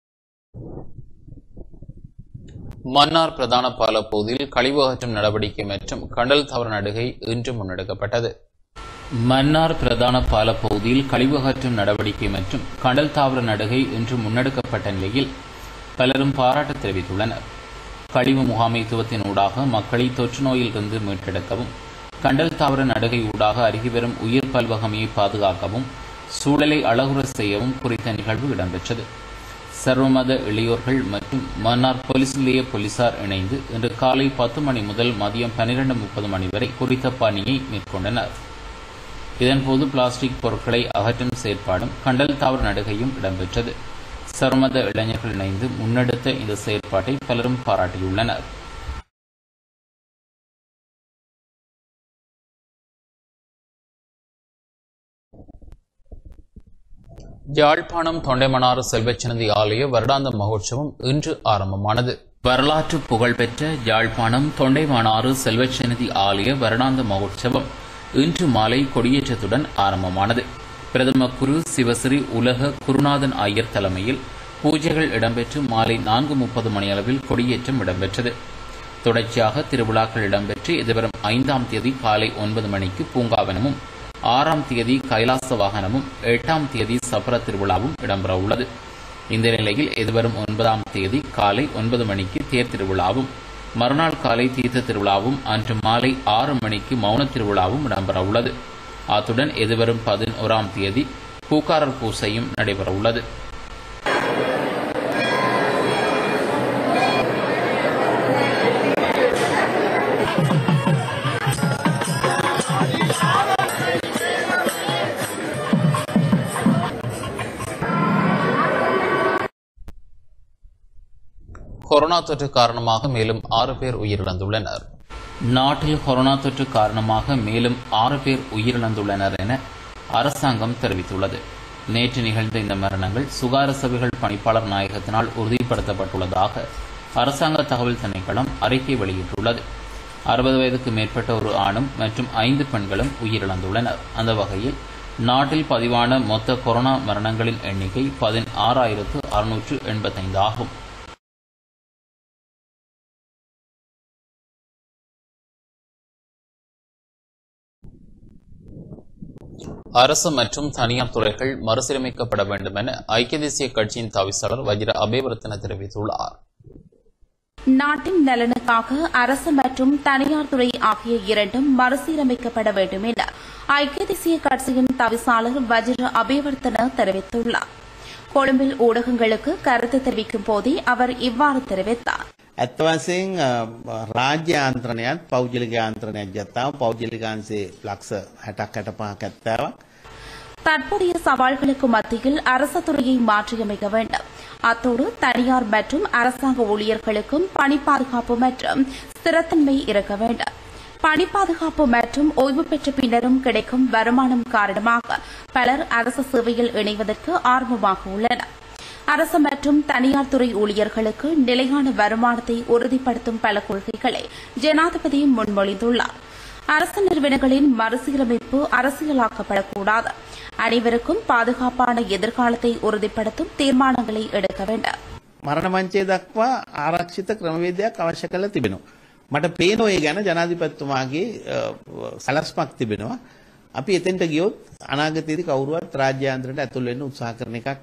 மன்னார் பிரதான பால பகுதியில் கழிவு அகற்றும் நடவடிக்கை மற்றும் கடல் தவறு நடுகை இன்று முன்னெடுக்கப்பட்டது மன்னார் பிரதான பால பகுதியில் கழிவு அகற்றும் நடவடிக்கை மற்றும் கடல் தாவர நடுகை இன்று முன்னெடுக்கப்பட்ட நிலையில் பலரும் பாராட்டு தெரிவித்துள்ளனர் கழிவு முகாமைத்துவத்தின் ஊடாக மக்களை தொற்று நோயிலிருந்து மீட்டெடுக்கவும் கண்டல் தாவர நடுகை ஊடாக அருகி வரும் உயிர் பல்வகமையை பாதுகாக்கவும் சூழலை அழகுற செய்யவும் குறித்த நிகழ்வு இடம்பெற்றது சர்வமத இளையோர்கள் மற்றும் மன்னார் போலீஸ் நிலைய போலீசார் இணைந்து இன்று காலை பத்து மணி முதல் மதியம் பன்னிரண்டு முப்பது மணி வரை குறித்த பணியை மேற்கொண்டனர் இதன்போது பிளாஸ்டிக் பொருட்களை அகற்றும் செயற்பாடும் கண்டல் தாவர நடுகையும் இடம்பெற்றது சர்வமத இளைஞர்கள் இணைந்து முன்னெடுத்த இந்த செயற்பாட்டை பலரும் பாராட்டியுள்ளனர் யாழ்ப்பாணம் தொண்டைமனாறு செல்வச்சனதி ஆலய வருடாந்த மகோற்சவம் இன்று ஆரம்பமானது வரலாற்று புகழ்பெற்ற யாழ்ப்பாணம் தொண்டைமானாறு செல்வச்சனதி ஆலய வருடாந்த மகோற்சவம் இன்று மாலை கொடியேற்றத்துடன் ஆரம்பமானது பிரதம குரு சிவஸ்ரீ உலக குருநாதன் ஐயர் தலைமையில் பூஜைகள் இடம்பெற்று மாலை நான்கு முப்பது மணியளவில் கொடியேற்றம் இடம்பெற்றது தொடர்ச்சியாக திருவிழாக்கள் இடம்பெற்று எதிர்வரும் ஐந்தாம் தேதி காலை ஒன்பது மணிக்கு பூங்காவனமும் ஆறாம் தேதி கைலாச வாகனமும் எட்டாம் தேதி சப்பர திருவிழாவும் இடம்பெற உள்ளது இந்த நிலையில் எதிர்வரும் ஒன்பதாம் தேதி காலை ஒன்பது மணிக்கு தேர் திருவிழாவும் மறுநாள் காலை தீர்த்த திருவிழாவும் அன்று மாலை ஆறு மணிக்கு மௌன திருவிழாவும் இடம்பெற உள்ளது அத்துடன் எதிர்வரும் பதினோராம் தேதி பூக்காரர் பூசையும் நடைபெற உள்ளது கொரோனா தொற்று காரணமாக மேலும் ஆறு பேர் உயிரிழந்துள்ளனர் நாட்டில் கொரோனா தொற்று காரணமாக மேலும் ஆறு பேர் உயிரிழந்துள்ளனர் என அரசாங்கம் தெரிவித்துள்ளது நேற்று நிகழ்ந்த இந்த மரணங்கள் சுகார சபைகள் பணிப்பாளர் நாயகத்தினால் உறுதிப்படுத்தப்பட்டுள்ளதாக அரசாங்க தகவல் திணைக்களம் அறிக்கை வெளியிட்டுள்ளது அறுபது வயதுக்கு மேற்பட்ட ஒரு ஆணும் மற்றும் ஐந்து பெண்களும் உயிரிழந்துள்ளனர் அந்த வகையில் நாட்டில் பதிவான மொத்த கொரோனா மரணங்களின் எண்ணிக்கை பதினாறாயிரத்து அறுநூற்று எண்பத்தைந்து ஆகும் அரசு மற்றும் தனியார் துறைகள் மறுசீரமைக்கப்பட வேண்டும் என ஐக்கிய தேசிய கட்சியின் தவிசாளர் வஜிர அபேவர்த்தன தெரிவித்துள்ளார் நாட்டின் நலனுக்காக அரசு மற்றும் தனியார் துறை ஆகிய இரண்டும் மறுசீரமைக்கப்பட வேண்டும் என ஐக்கிய தேசிய கட்சியின் தவிசாளர் வஜிர அபேவர்த்தன தெரிவித்துள்ளார் கொழும்பில் ஊடகங்களுக்கு கருத்து தெரிவிக்கும் போதே அவர் இவ்வாறு தெரிவித்தார் ඇත්ත වශයෙන් රාජ්‍ය ආන්ත්‍රණයත් පෞද්ගලික ආන්ත්‍රණයක් ගත්තාම පෞද්ගලිකාංශයේ ලක්ෂ 60ක් 65ක් ඇත්තාවක් தற்போதைய சவால்களுக்கு மத்தியில் அரசு துறையை மாற்றியமைக்க வேண்டும் அத்தோடு தனியார் மற்றும் அரசாங்க ஊழியர்களுக்கும் பணி பாதுகாப்பு மற்றும் ஸ்திரத்தன்மை இருக்க வேண்டும் பணி பாதுகாப்பு மற்றும் ஓய்வு பெற்ற பின்னரும் கிடைக்கும் வருமானம் காரணமாக பலர் அரசு சேவையில் இணைவதற்கு ஆர்வமாக உள்ளனர் அரசு மற்றும் தனியார் துறை ஊழியர்களுக்கு நிலையான வருமானத்தை உறுதிப்படுத்தும் பல கொள்கைகளை ஜனாதிபதி முன்மொழிந்துள்ளார் அரசு நிறுவனங்களின் மறுசீரமைப்பு அரசியலாக்கப்படக்கூடாது அனைவருக்கும் பாதுகாப்பான எதிர்காலத்தை உறுதிப்படுத்தும் தீர்மானங்களை எடுக்க வேண்டும் මරණ මංචය දක්වා ආරක්ෂිත ක්‍රමවේදයක් අවශ්‍ය කරලා තිබෙනවා. මට පේනවා ඒ ගැන ජනාධිපතිතුමාගේ සලස්මක් තිබෙනවා. අපි එතෙන්ට ගියොත් අනාගතයේදී කවුරුවත් රාජ්‍ය ආන්තරයට ඇතුල් වෙන්න උත්සාහ කරන එකක්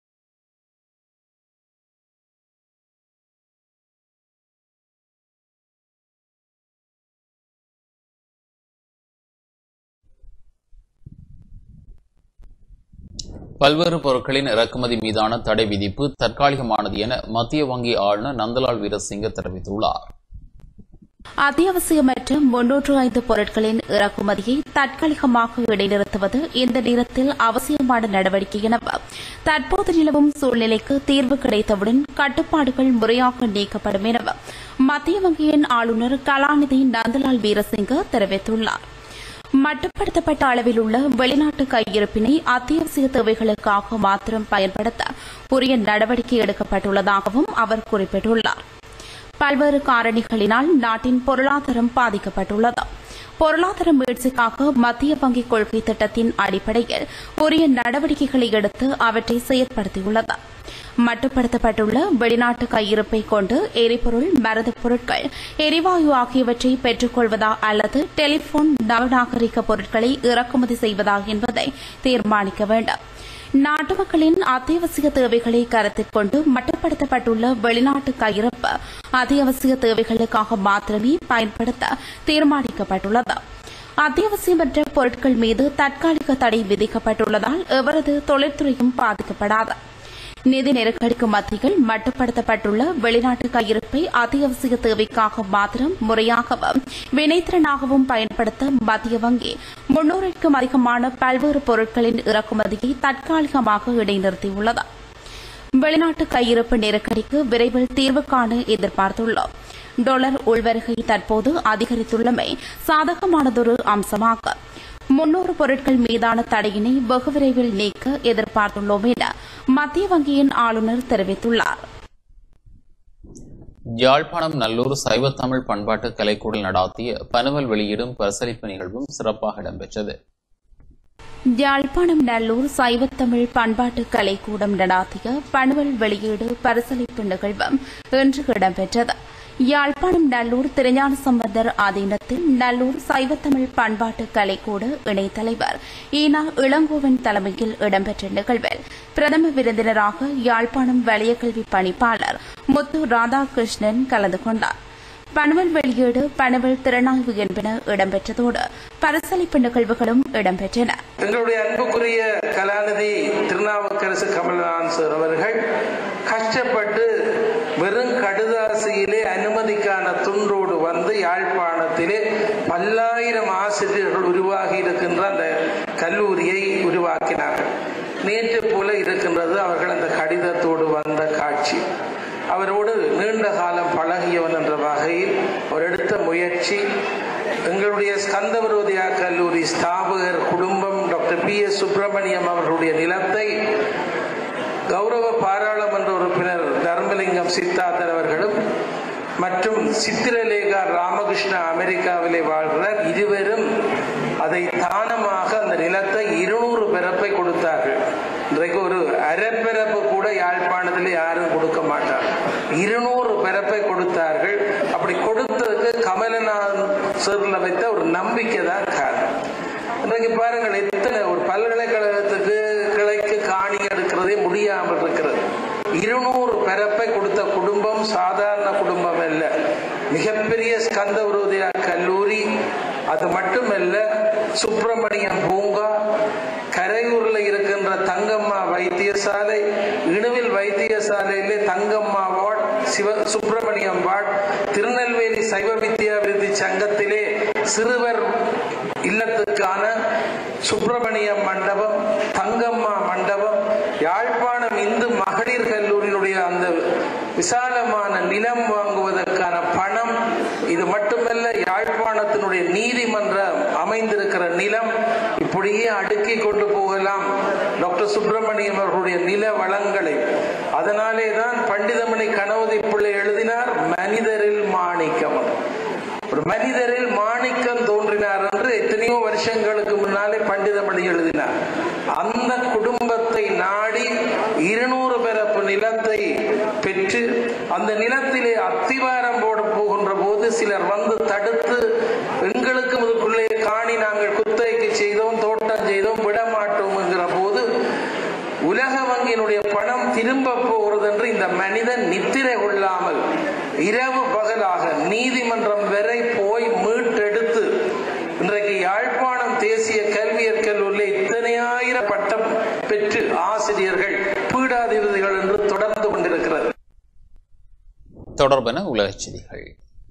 பல்வேறு பொருட்களின் இறக்குமதி மீதான தடை விதிப்பு தற்காலிகமானது என மத்திய வங்கி ஆளுநர் நந்தலால் வீரசிங்க தெரிவித்துள்ளார் அத்தியாவசியமற்ற முன்னூற்று ஐந்து பொருட்களின் இறக்குமதியை தற்காலிகமாக இடைநிறுத்துவது இந்த நேரத்தில் அவசியமான நடவடிக்கை எனவும் தற்போது நிலவும் சூழ்நிலைக்கு தீர்வு கிடைத்தவுடன் கட்டுப்பாடுகள் முறையாக நீக்கப்படும் எனவும் மத்திய வங்கியின் ஆளுநர் கலாநிதி நந்தலால் வீரசிங்க தெரிவித்துள்ளார் மட்டுப்படுத்தப்பட்ட அளவில் உள்ள வெளிநாட்டு கையிருப்பினை அத்தியாவசிய தேவைகளுக்காக மாத்திரம் பயன்படுத்த உரிய நடவடிக்கை எடுக்கப்பட்டுள்ளதாகவும் அவர் குறிப்பிட்டுள்ளார் பல்வேறு காரணிகளினால் நாட்டின் பொருளாதாரம் பாதிக்கப்பட்டுள்ளது பொருளாதார மீட்சிக்காக மத்திய வங்கி கொள்கை திட்டத்தின் அடிப்படையில் உரிய நடவடிக்கைகளை எடுத்து அவற்றை செயற்படுத்தியுள்ளது மட்டுப்படுத்தப்பட்டுள்ள வெளிநாட்டு கையிருப்பை கொண்டு எரிபொருள் மருந்துப் பொருட்கள் எரிவாயு ஆகியவற்றை பெற்றுக்கொள்வதா அல்லது டெலிபோன் நவநாகரிக பொருட்களை இறக்குமதி செய்வதா என்பதை தீர்மானிக்க வேண்டும் நாட்டு மக்களின் அத்தியாவசிய தேவைகளை கருத்தில் கொண்டு மட்டுப்படுத்தப்பட்டுள்ள வெளிநாட்டு கையிருப்பு அத்தியாவசிய தேவைகளுக்காக மாத்திரமே பயன்படுத்த தீர்மானிக்கப்பட்டுள்ளது அத்தியாவசியமற்ற பொருட்கள் மீது தற்காலிக தடை விதிக்கப்பட்டுள்ளதால் எவரது தொழில்துறையும் பாதிக்கப்படாது நிதி நெருக்கடிக்கு மத்தியில் மட்டுப்படுத்தப்பட்டுள்ள வெளிநாட்டு கையிருப்பை அத்தியாவசிய தேவைக்காக மாத்திரம் முறையாகவும் வினைத்திறனாகவும் பயன்படுத்த மத்திய வங்கி முன்னூறுக்கும் அதிகமான பல்வேறு பொருட்களின் இறக்குமதியை தற்காலிகமாக இடைநிறுத்தியுள்ளது வெளிநாட்டு கையிருப்பு நெருக்கடிக்கு விரைவில் தீர்வு காண எதிர்பார்த்துள்ளோம் டாலர் உள்வருகை தற்போது அதிகரித்துள்ளமை சாதகமானதொரு அம்சமாகும் முன்னூறு பொருட்கள் மீதான தடையினை வெகு விரைவில் நீக்க எதிர்பார்த்துள்ளோம் என மத்திய வங்கியின் ஆளுநர் தெரிவித்துள்ளார் யாழ்ப்பாணம் நல்லூர் சைவ தமிழ் பண்பாட்டு கலைக்கூடல் நடாத்திய பனுவல் வெளியிடும் பரிசளிப்பு நிகழ்வும் சிறப்பாக இடம்பெற்றது யாழ்ப்பாணம் நல்லூர் சைவத்தமிழ் பண்பாட்டு கலைக்கூடம் நடாத்திய பணுவல் வெளியீடு பரிசளிப்பு நிகழ்வும் இன்று இடம்பெற்றது யாழ்ப்பாணம் நல்லூர் திருஞான சம்பந்தர் ஆதீனத்தில் நல்லூர் சைவத்தமிழ் பண்பாட்டு கலைக்கூட இணைத்தலைவர் ஈனா இளங்கோவன் தலைமையில் இடம்பெற்ற நிகழ்வில் பிரதம விருந்தினராக யாழ்ப்பாணம் வலயக்கல்வி பணிப்பாளர் முத்து ராதாகிருஷ்ணன் கலந்து கொண்டார் பணுவல் வெளியீடு பணுவல் திறனாய்வு என்பன இடம்பெற்றதோடு பரிசளிப்பு நிகழ்வுகளும் இடம்பெற்றன எங்களுடைய அன்புக்குரிய கலாநிதி திருநாவுக்கரசு கமல்நாதன் சார் அவர்கள் கஷ்டப்பட்டு வெறும் கடுதாசியிலே அனுமதிக்கான துண்டோடு வந்து யாழ்ப்பாணத்திலே பல்லாயிரம் ஆசிரியர்கள் உருவாகி இருக்கின்ற அந்த கல்லூரியை உருவாக்கினார்கள் நேற்று போல இருக்கின்றது அவர்கள் அந்த கடிதத்தோடு வந்த காட்சி அவரோடு நீண்ட காலம் பழகியவன் என்ற வகையில் அவர் எடுத்த முயற்சி எங்களுடைய ஸ்கந்தவரோதியா கல்லூரி ஸ்தாபகர் குடும்பம் டாக்டர் பி எஸ் சுப்பிரமணியம் அவர்களுடைய நிலத்தை கௌரவ பாராளுமன்ற உறுப்பினர் தர்மலிங்கம் சித்தார்த்தர் அவர்களும் மற்றும் சித்திரலேகா ராமகிருஷ்ண அமெரிக்காவிலே வாழ்கிறார் இருவரும் அதை தானமாக அந்த நிலத்தை இருநூறு பிறப்பை கொடுத்தார்கள் இன்றைக்கு ஒரு அரைப்பிறப்பு கூட யாழ்ப்பாணத்தில் யாரும் கொடுக்க மாட்டார் இருநூறு பிறப்பை கொடுத்தார்கள் அப்படி கொடுத்ததுக்கு கமலநாதன் சேர்ல வைத்த ஒரு நம்பிக்கை தான் காரணம் இன்றைக்கு பாருங்கள் எத்தனை ஒரு பல்கலைக்கழகத்துக்கு கிளைக்கு காணி எடுக்கிறதே முடியாமல் இருக்கிறது இருநூறு பிறப்பை கொடுத்த குடும்பம் சாதாரண குடும்பம் அல்ல மிகப்பெரிய ஸ்கந்த விரோதியா கல்லூரி அது மட்டுமல்ல சுப்பிரமணியம் பூங்கா கரையூர்ல இருக்கின்ற தங்கம்மா வைத்தியசாலை இணுவில் வைத்தியசாலையிலே தங்கம்மா வார்ட் சிவ சுப்பிரமணியம் வார்ட் திருநெல்வேலி சைவ வித்யாபிருத்தி சங்கத்திலே சிறுவர் இல்லத்துக்கான சுப்பிரமணிய மண்டபம் தங்கம்மா மண்டபம் யாழ்ப்பாணம் இந்து மகளிர் கல்லூரியினுடைய அந்த விசாலமான நிலம் வாங்குவதற்கான பணம் இது மட்டுமல்ல யாழ்ப்பாணத்தினுடைய நீதிமன்றம் அமைந்திருக்கிற நிலம் இப்படியே அடுக்கி கொண்டு போகலாம் டாக்டர் சுப்பிரமணியம் அவர்களுடைய நில வளங்களை அதனாலே தான் பண்டிதமணி கணவதி பிள்ளை எழுதினார் மனிதரில் மாணிக்கம் ஒரு மனிதரில் மாணிக்கம் தோன்றினார் என்று எத்தனையோ வருஷங்களுக்கு முன்னாலே பண்டிதமணி எழுதினார் அந்த குடும்பத்தை நாடி இருநூறு பிறப்பு நிலத்தை பெற்று அந்த நிலத்திலே அத்திவாரம் போட போகின்ற போது சிலர் வந்து தடுத்து எங்களுக்கு இதுக்குள்ளே காணி நாங்கள் குத்தகைக்கு செய்தோம் தோட்டம் செய்தோம் விட மாட்டோம் என்கிற போது உலக வங்கியினுடைய பணம் திரும்ப போகிறது என்று இந்த மனிதன் நித்திரை கொள்ளாமல் இரவு பகலாக நீதிமன்றம் வரை போய் மீட்டெடுத்து இன்றைக்கு யாழ்ப்பாணம் தேசிய கல்வியற் கல்லூரியில் இத்தனையாயிரம் பட்டம் பெற்று ஆசிரியர்கள் பீடாதிபதிகள் என்று தொடர்ந்து கொண்டிருக்கிறது தொடர்பென உலகச் செய்திகள்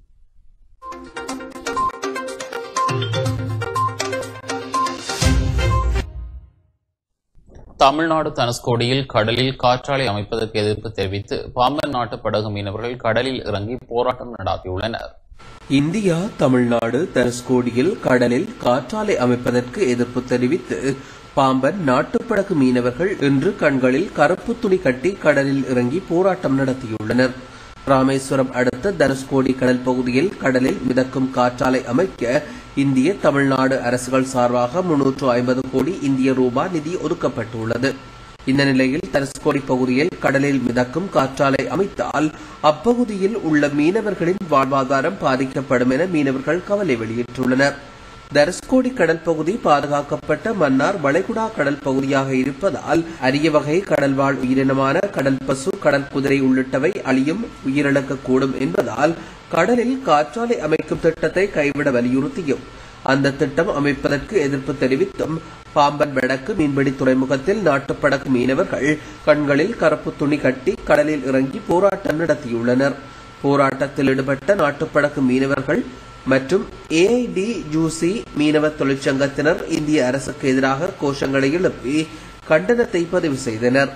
தமிழ்நாடு தனுஷ்கோடியில் கடலில் காற்றாலை அமைப்பதற்கு எதிர்ப்பு தெரிவித்து பாம்பன் நாட்டு படகு மீனவர்கள் கடலில் இறங்கி போராட்டம் நடாத்தியுள்ளனர் இந்தியா தமிழ்நாடு தனுஷ்கோடியில் கடலில் காற்றாலை அமைப்பதற்கு எதிர்ப்பு தெரிவித்து பாம்பன் நாட்டுப்படகு மீனவர்கள் இன்று கண்களில் கருப்பு துணி கட்டி கடலில் இறங்கி போராட்டம் நடத்தியுள்ளனர் ராமேஸ்வரம் அடுத்த தனுஷ்கோடி கடல் பகுதியில் கடலில் மிதக்கும் காற்றாலை அமைக்க இந்திய தமிழ்நாடு அரசுகள் சார்பாக முன்னூற்று ஐம்பது கோடி இந்திய ரூபாய் நிதி ஒதுக்கப்பட்டுள்ளது இந்த நிலையில் தனுஷ்கோடி பகுதியில் கடலில் மிதக்கும் காற்றாலை அமைத்தால் அப்பகுதியில் உள்ள மீனவர்களின் வாழ்வாதாரம் பாதிக்கப்படும் என மீனவர்கள் கவலை வெளியிட்டுள்ளனர் தனுஷ்கோடி கடல் பகுதி பாதுகாக்கப்பட்ட மன்னார் வளைகுடா கடல் பகுதியாக இருப்பதால் அரிய வகை கடல்வாழ் உயிரினமான கடல் பசு கடல் குதிரை உள்ளிட்டவை அழியும் உயிரிழக்கக்கூடும் என்பதால் கடலில் காற்றாலை அமைக்கும் திட்டத்தை கைவிட வலியுறுத்தியும் அந்த திட்டம் அமைப்பதற்கு எதிர்ப்பு தெரிவித்தும் பாம்பன் வடக்கு மீன்பிடி துறைமுகத்தில் நாட்டுப்படகு மீனவர்கள் கண்களில் கருப்பு துணி கட்டி கடலில் இறங்கி போராட்டம் நடத்தியுள்ளனர் போராட்டத்தில் ஈடுபட்ட நாட்டுப்படகு மீனவர்கள் மற்றும் ஏஐடி ஜூசி மீனவ தொழிற்சங்கத்தினர் இந்திய அரசுக்கு எதிராக கோஷங்களை எழுப்பி கண்டனத்தை பதிவு செய்தனர்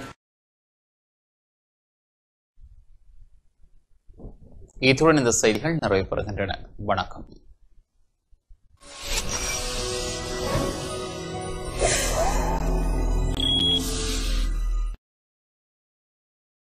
இத்துடன் இந்த செய்திகள் நிறைவு பெறுகின்றன வணக்கம்